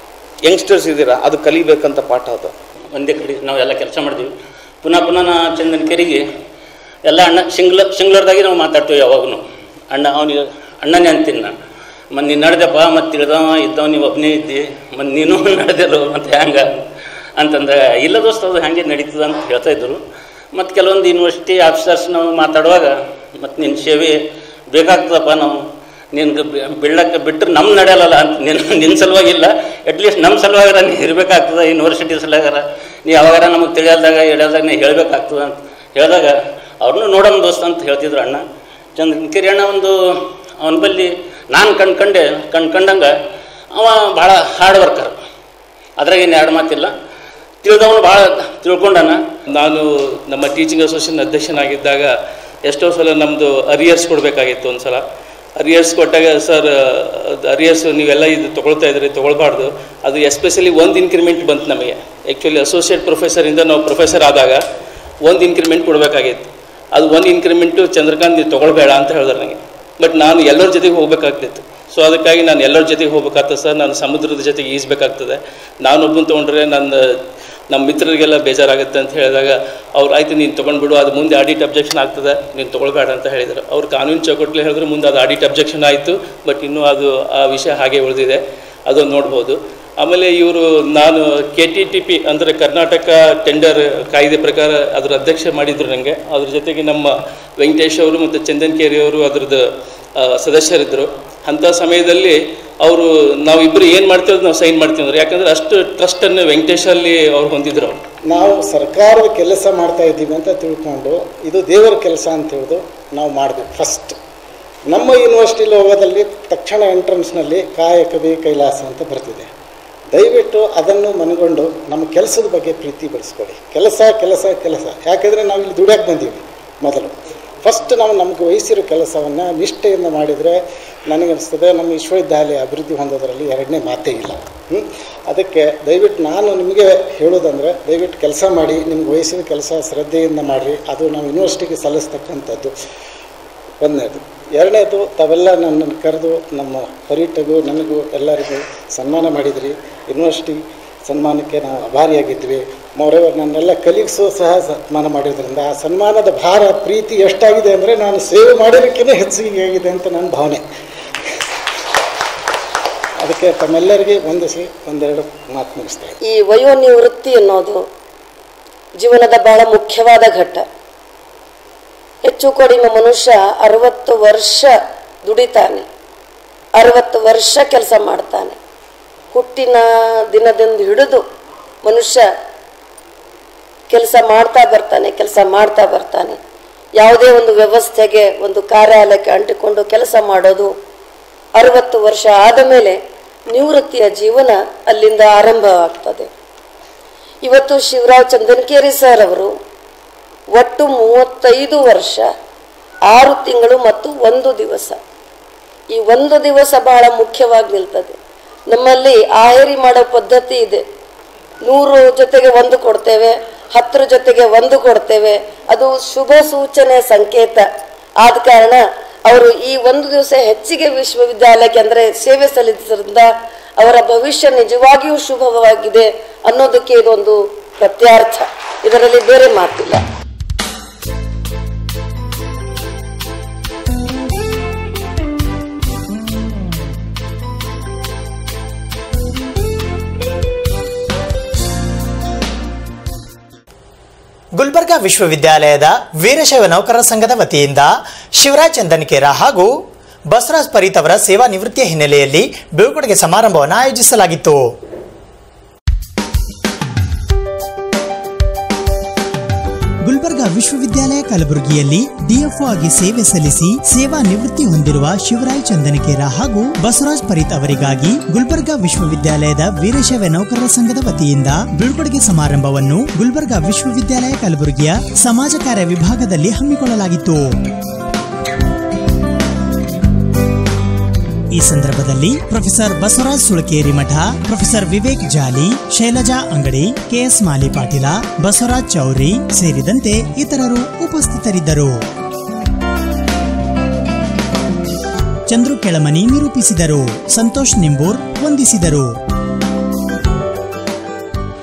ಯಂಗ್ಸ್ಟರ್ಸ್ ಇದ್ದೀರಾ ಅದು ಕಲಿಬೇಕಂತ ಪಾಠ ಅದು ಒಂದೇ ಕಡೆ ನಾವೆಲ್ಲ ಕೆಲಸ ಮಾಡಿದ್ವಿ ಪುನಃ ಪುನಃ ನಾ ಚಂದನ್ ಕೆರಿಗೆ ಎಲ್ಲ ಅಣ್ಣ ಶಿಂಗ್ಲ ಶಿಂಗ್ಲರ್ದಾಗೆ ನಾವು ಮಾತಾಡ್ತೀವಿ ಯಾವಾಗೂ ಅಣ್ಣ ಅವನಿಗೆ ಅಣ್ಣನೇ ಅಂತೀನಿ ನಾನು ಮತ್ತು ನೀನು ನಡೆದಪ್ಪ ಮತ್ತು ತಿಳಿದವ ಇದ್ದವ ನೀವು ಒಬ್ಬನೇ ಇದ್ದಿ ಮತ್ತು ನೀನು ನಡೆದೆಲ್ಲ ಮತ್ತು ಹ್ಯಾಂಗೆ ಅಂತಂದ್ರೆ ಇಲ್ಲ ದೋಸ್ತ ಅದು ಹಾಗೆ ನಡೀತದೆ ಅಂತ ಹೇಳ್ತಾ ಇದ್ರು ಮತ್ತು ಕೆಲವೊಂದು ಯೂನಿವರ್ಸಿಟಿ ಆಫೀಸರ್ಸ್ ನಾವು ಮಾತಾಡುವಾಗ ಮತ್ತು ನಿನ್ನ ಸೇವೆ ಬೇಕಾಗ್ತದಪ್ಪ ನಾವು ನಿನ್ಗೆ ಬೀಳಕ್ಕೆ ಬಿಟ್ಟರೆ ನಮ್ಮ ನಡೆಯಲ್ಲ ಅಂತ ನಿನ್ನ ನಿನ್ನ ಸಲುವಾಗಿಲ್ಲ ಅಟ್ಲೀಸ್ಟ್ ನಮ್ಮ ಸಲುವಾಗಾರ ನೀ ಇರಬೇಕಾಗ್ತದೆ ಯೂನಿವರ್ಸಿಟಿ ಸಲುವಾಗಾರ ನೀ ಯಾವಾಗಾರ ನಮಗೆ ತಿಳಿಯಲ್ದಾಗ ಎಳೆದಾಗ ನೀ ಹೇಳಬೇಕಾಗ್ತದೆ ಅಂತ ಹೇಳಿದಾಗ ಅವ್ರನ್ನೂ ನೋಡೋಣ ದೋಸ್ತ ಅಂತ ಹೇಳ್ತಿದ್ರು ಅಣ್ಣ ಚಂದ್ರಗಿರಿ ಅಣ್ಣ ಒಂದು ಅವನ ಬಲ್ಲಿ ನಾನು ಕಂಡ್ಕಂಡೆ ಕಂಡ್ಕಂಡಂಗೆ ಅವ ಭಾಳ ಹಾರ್ಡ್ ವರ್ಕರ್ ಅದ್ರಾಗ ಏನು ಎರಡು ಮಾತಿಲ್ಲ ತಿಳಿದವನು ಭಾಳ ತಿಳ್ಕೊಂಡನ ನಾನು ನಮ್ಮ ಟೀಚಿಂಗ್ ಅಸೋಸಿಯೇಷನ್ ಅಧ್ಯಕ್ಷನಾಗಿದ್ದಾಗ ಎಷ್ಟೋ ಸಲ ನಮ್ಮದು ಅರಿಯರ್ಸ್ ಕೊಡಬೇಕಾಗಿತ್ತು ಒಂದು ಸಲ ಅರಿಯರ್ಸ್ ಕೊಟ್ಟಾಗ ಸರ್ ಅರಿಯರ್ಸ್ ನೀವೆಲ್ಲ ಇದು ತೊಗೊಳ್ತಾ ಇದ್ರಿ ತೊಗೊಳ್ಬಾರ್ದು ಅದು ಎಸ್ಪೆಷಲಿ ಒಂದು ಇನ್ಕ್ರಿಮೆಂಟ್ ಬಂತು ನಮಗೆ ಆ್ಯಕ್ಚುಲಿ ಅಸೋಸಿಯೇಟ್ ಪ್ರೊಫೆಸರಿಂದ ನಾವು ಪ್ರೊಫೆಸರ್ ಆದಾಗ ಒಂದು ಇನ್ಕ್ರಿಮೆಂಟ್ ಕೊಡಬೇಕಾಗಿತ್ತು ಅದು ಒಂದು ಇನ್ಕ್ರಿಮೆಂಟು ಚಂದ್ರಕಾಂತ್ ನೀವು ತೊಗೊಳ್ಬೇಡ ಅಂತ ಹೇಳಿದ್ರು ನನಗೆ ಬಟ್ ನಾನು ಎಲ್ಲರ ಜೊತೆಗೆ ಹೋಗ್ಬೇಕಾಗ್ತಿತ್ತು ಸೊ ಅದಕ್ಕಾಗಿ ನಾನು ಎಲ್ಲರ ಜೊತೆಗೆ ಹೋಗ್ಬೇಕಾಗ್ತದೆ ಸರ್ ನಾನು ಸಮುದ್ರದ ಜೊತೆಗೆ ಈಜ್ಬೇಕಾಗ್ತದೆ ನಾನೊಬ್ಬನ ತೊಗೊಂಡ್ರೆ ನನ್ನ ನಮ್ಮ ಮಿತ್ರರಿಗೆಲ್ಲ ಬೇಜಾರಾಗುತ್ತೆ ಅಂತ ಹೇಳಿದಾಗ ಅವ್ರು ಆಯ್ತು ನೀನು ತೊಗೊಂಡ್ಬಿಡು ಅದು ಮುಂದೆ ಆಡಿಟ್ ಅಬ್ಜೆಕ್ಷನ್ ಆಗ್ತದೆ ನೀನು ತೊಗೊಳ್ಬೇಡ ಅಂತ ಹೇಳಿದರು ಅವ್ರು ಕಾನೂನು ಚೌಕಟ್ಟಲ್ಲಿ ಹೇಳಿದ್ರು ಮುಂದೆ ಅದು ಆಡಿಟ್ ಅಬ್ಜೆಕ್ಷನ್ ಆಯಿತು ಬಟ್ ಇನ್ನೂ ಅದು ಆ ವಿಷಯ ಹಾಗೆ ಉಳಿದಿದೆ ಅದನ್ನು ನೋಡ್ಬೋದು ಆಮೇಲೆ ಇವರು ನಾನು ಕೆ ಟಿ ಟಿ ಪಿ ಅಂದರೆ ಕರ್ನಾಟಕ ಟೆಂಡರ್ ಕಾಯ್ದೆ ಪ್ರಕಾರ ಅದರ ಅಧ್ಯಕ್ಷ ಮಾಡಿದ್ರು ನನಗೆ ಅದ್ರ ಜೊತೆಗೆ ನಮ್ಮ ವೆಂಕಟೇಶ್ ಅವರು ಮತ್ತು ಚಂದನ್ ಕೇರಿ ಅವರು ಅದ್ರದ್ದು ಆ, ಸದಸ್ಯರಿದ್ದರು ಅಂಥ ಸಮಯದಲ್ಲಿ ಅವರು ನಾವಿಬ್ಬರು ಏನು ಮಾಡ್ತೀವಿ ನಾವು ಸೈನ್ ಮಾಡ್ತೀವಿ ಅಂದ್ರೆ ಯಾಕಂದರೆ ಅಷ್ಟು ಟ್ರಸ್ಟನ್ನು ವೆಂಕಟೇಶಲ್ಲಿ ಅವ್ರು ಹೊಂದಿದ್ರು ಅವರು ನಾವು ಸರ್ಕಾರದ ಕೆಲಸ ಮಾಡ್ತಾ ಇದ್ದೀವಿ ಅಂತ ತಿಳ್ಕೊಂಡು ಇದು ದೇವರ ಕೆಲಸ ಅಂತ ತಿಳಿದು ನಾವು ಮಾಡಿದ್ವಿ ಫಸ್ಟ್ ನಮ್ಮ ಯೂನಿವರ್ಸಿಟಿ ಲೋಗದಲ್ಲಿ ತಕ್ಷಣ ಎಂಟ್ರೆನ್ಸ್ನಲ್ಲಿ ಕಾಯಕವೇ ಕೈಲಾಸ ಅಂತ ಬರ್ತಿದೆ ದಯವಿಟ್ಟು ಅದನ್ನು ಮನಗೊಂಡು ನಮ್ಮ ಕೆಲಸದ ಬಗ್ಗೆ ಪ್ರೀತಿ ಬೆಳೆಸ್ಕೊಳ್ಳಿ ಕೆಲಸ ಕೆಲಸ ಕೆಲಸ ಯಾಕೆಂದರೆ ನಾವು ಇಲ್ಲಿ ದುಡಿಯೋಕೆ ಬಂದೀವಿ ಮೊದಲು ಫಸ್ಟ್ ನಾವು ನಮಗೆ ವಹಿಸಿರೋ ಕೆಲಸವನ್ನು ನಿಷ್ಠೆಯಿಂದ ಮಾಡಿದರೆ ನನಗನ್ನಿಸ್ತದೆ ನಮ್ಮ ವಿಶ್ವವಿದ್ಯಾಲಯ ಅಭಿವೃದ್ಧಿ ಹೊಂದೋದ್ರಲ್ಲಿ ಎರಡನೇ ಮಾತೇ ಇಲ್ಲ ಹ್ಮ್? ಅದಕ್ಕೆ ದಯವಿಟ್ಟು ನಾನು ನಿಮಗೆ ಹೇಳೋದಂದರೆ ದಯವಿಟ್ಟು ಕೆಲಸ ಮಾಡಿ ನಿಮ್ಗೆ ವಹಿಸಿದ ಕೆಲಸ ಶ್ರದ್ಧೆಯಿಂದ ಮಾಡಿರಿ ಅದು ನಾವು ಯೂನಿವರ್ಸಿಟಿಗೆ ಸಲ್ಲಿಸ್ತಕ್ಕಂಥದ್ದು ಒಂದನೇದು ಎರಡನೇದು ತಾವೆಲ್ಲ ನನ್ನನ್ನು ಕರೆದು ನಮ್ಮ ಹೊರಿಟಗೂ ನನಗೂ ಎಲ್ಲರಿಗೂ ಸನ್ಮಾನ ಮಾಡಿದ್ರಿ ಯೂನಿವರ್ಸಿಟಿ ಸನ್ಮಾನಕ್ಕೆ ನಾವು ಅಭಾರಿಯಾಗಿದ್ವಿ ಮೋರೆವರ್ ನನ್ನೆಲ್ಲ ಕಲೀಗ್ಸು ಸಹ ಸನ್ಮಾನ ಮಾಡಿದ್ರಿಂದ ಆ ಸನ್ಮಾನದ ಭಾರ ಪ್ರೀತಿ ಎಷ್ಟಾಗಿದೆ ಅಂದರೆ ನಾನು ಸೇವೆ ಮಾಡಿರೋಕ್ಕಿಂತ ಹೆಚ್ಚಿಗೆ ಆಗಿದೆ ಅಂತ ನನ್ನ ಭಾವನೆ ಅದಕ್ಕೆ ತಮ್ಮೆಲ್ಲರಿಗೆ ವಂದಿಸಿ ಒಂದೆರಡು ಮಾತು ಮುಗಿಸ್ತಾ ಇದ್ದೀನಿ. ಈ ವಯೋನಿವೃತ್ತಿ ಅನ್ನೋದು ಜೀವನದ ಬಹಳ ಮುಖ್ಯವಾದ ಘಟ್ಟ ಹೆಚ್ಚು ಕಡಿಮೆ ಮನುಷ್ಯ ಅರವತ್ತು ವರ್ಷ ದುಡಿತಾನೆ ಅರವತ್ತು ವರ್ಷ ಕೆಲಸ ಮಾಡ್ತಾನೆ ಹುಟ್ಟಿನ ದಿನದಿಂದ ಹಿಡಿದು ಮನುಷ್ಯ ಕೆಲಸ ಮಾಡ್ತಾ ಬರ್ತಾನೆ ಕೆಲಸ ಮಾಡ್ತಾ ಬರ್ತಾನೆ ಯಾವುದೇ ಒಂದು ವ್ಯವಸ್ಥೆಗೆ ಒಂದು ಕಾರ್ಯಾಲಯಕ್ಕೆ ಅಂಟಿಕೊಂಡು ಕೆಲಸ ಮಾಡೋದು ಅರವತ್ತು ವರ್ಷ ಆದ ಮೇಲೆ ನಿವೃತ್ತಿಯ ಜೀವನ ಅಲ್ಲಿಂದ ಆರಂಭವಾಗ್ತದೆ ಇವತ್ತು ಶಿವರಾವ್ ಚಂದನ್ಕೇರಿ ಸರ್ ಅವರು ಒಟ್ಟು ಮೂವತ್ತೈದು ವರ್ಷ ಆರು ತಿಂಗಳು ಮತ್ತು ಒಂದು ದಿವಸ ಈ ಒಂದು ದಿವಸ ಬಹಳ ಮುಖ್ಯವಾಗಿ ನಿಲ್ತದೆ ನಮ್ಮಲ್ಲಿ ಆಯರಿ ಮಾಡೋ ಪದ್ಧತಿ ಇದೆ ನೂರು ಜೊತೆಗೆ ಒಂದು ಕೊಡ್ತೇವೆ ಹತ್ತರ ಜೊತೆಗೆ ಒಂದು ಕೊಡ್ತೇವೆ ಅದು ಶುಭ ಸೂಚನೆ ಸಂಕೇತ ಆದ ಕಾರಣ ಅವರು ಈ ಒಂದು ದಿವಸ ಹೆಚ್ಚಿಗೆ ವಿಶ್ವವಿದ್ಯಾಲಯಕ್ಕೆ ಅಂದರೆ ಸೇವೆ ಸಲ್ಲಿಸೋದ್ರಿಂದ ಅವರ ಭವಿಷ್ಯ ನಿಜವಾಗಿಯೂ ಶುಭವಾಗಿದೆ ಅನ್ನೋದಕ್ಕೆ ಇದೊಂದು ಪ್ರತ್ಯರ್ಥ ಇದರಲ್ಲಿ ಬೇರೆ ಮಾತಿಲ್ಲ ಗುಲ್ಬರ್ಗಾ ವಿಶ್ವವಿದ್ಯಾಲಯದ ವೀರಶೈವ ನೌಕರರ ಸಂಘದ ವತಿಯಿಂದ ಶಿವರಾಜ್ ಚಂದನ್ಕೇರ ಹಾಗೂ ಬಸವರಾಜ್ ಪರೀತ್ ಅವರ ಸೇವಾ ನಿವೃತ್ತಿಯ ಹಿನ್ನೆಲೆಯಲ್ಲಿ ಬೀಳ್ಕೊಡುಗೆ ಸಮಾರಂಭವನ್ನು ಆಯೋಜಿಸಲಾಗಿತ್ತು ಗುಲ್ಬರ್ಗಾ ವಿಶ್ವವಿದ್ಯಾಲಯ ಕಲಬುರಗಿಯಲ್ಲಿ ಡಿಎಫ್ಒ ಆಗಿ ಸೇವೆ ಸಲ್ಲಿಸಿ ಸೇವಾ ನಿವೃತ್ತಿ ಹೊಂದಿರುವ ಶಿವರಾಯ್ ಚಂದನಕೇರ ಹಾಗೂ ಬಸವರಾಜ್ ಪರೀತ್ ಅವರಿಗಾಗಿ ಗುಲ್ಬರ್ಗಾ ವಿಶ್ವವಿದ್ಯಾಲಯದ ವೀರಶೈವ ನೌಕರರ ಸಂಘದ ವತಿಯಿಂದ ಬೀಳ್ಕೊಡುಗೆ ಸಮಾರಂಭವನ್ನು ಗುಲ್ಬರ್ಗಾ ವಿಶ್ವವಿದ್ಯಾಲಯ ಕಲಬುರಗಿಯ ಸಮಾಜ ಕಾರ್ಯ ವಿಭಾಗದಲ್ಲಿ ಹಮ್ಮಿಕೊಳ್ಳಲಾಗಿತ್ತು ಈ ಸಂದರ್ಭದಲ್ಲಿ ಪ್ರೊಫೆಸರ್ ಬಸವರಾಜ್ ಸುಳಕೇರಿ ಮಠ ಪ್ರೊಫೆಸರ್ ವಿವೇಕ್ ಜಾಲಿ ಶೈಲಜಾ ಅಂಗಡಿ ಕೆಎಸ್ ಮಾಲಿ ಪಾಟೀಲ ಬಸವರಾಜ್ ಚೌರಿ ಸೇರಿದಂತೆ ಇತರರು ಉಪಸ್ಥಿತರಿದ್ದರು ಚಂದ್ರು ಕೆಳಮನಿ ನಿರೂಪಿಸಿದರು ಸಂತೋಷ್ ನಿಂಬೂರ್ ವಂದಿಸಿದರು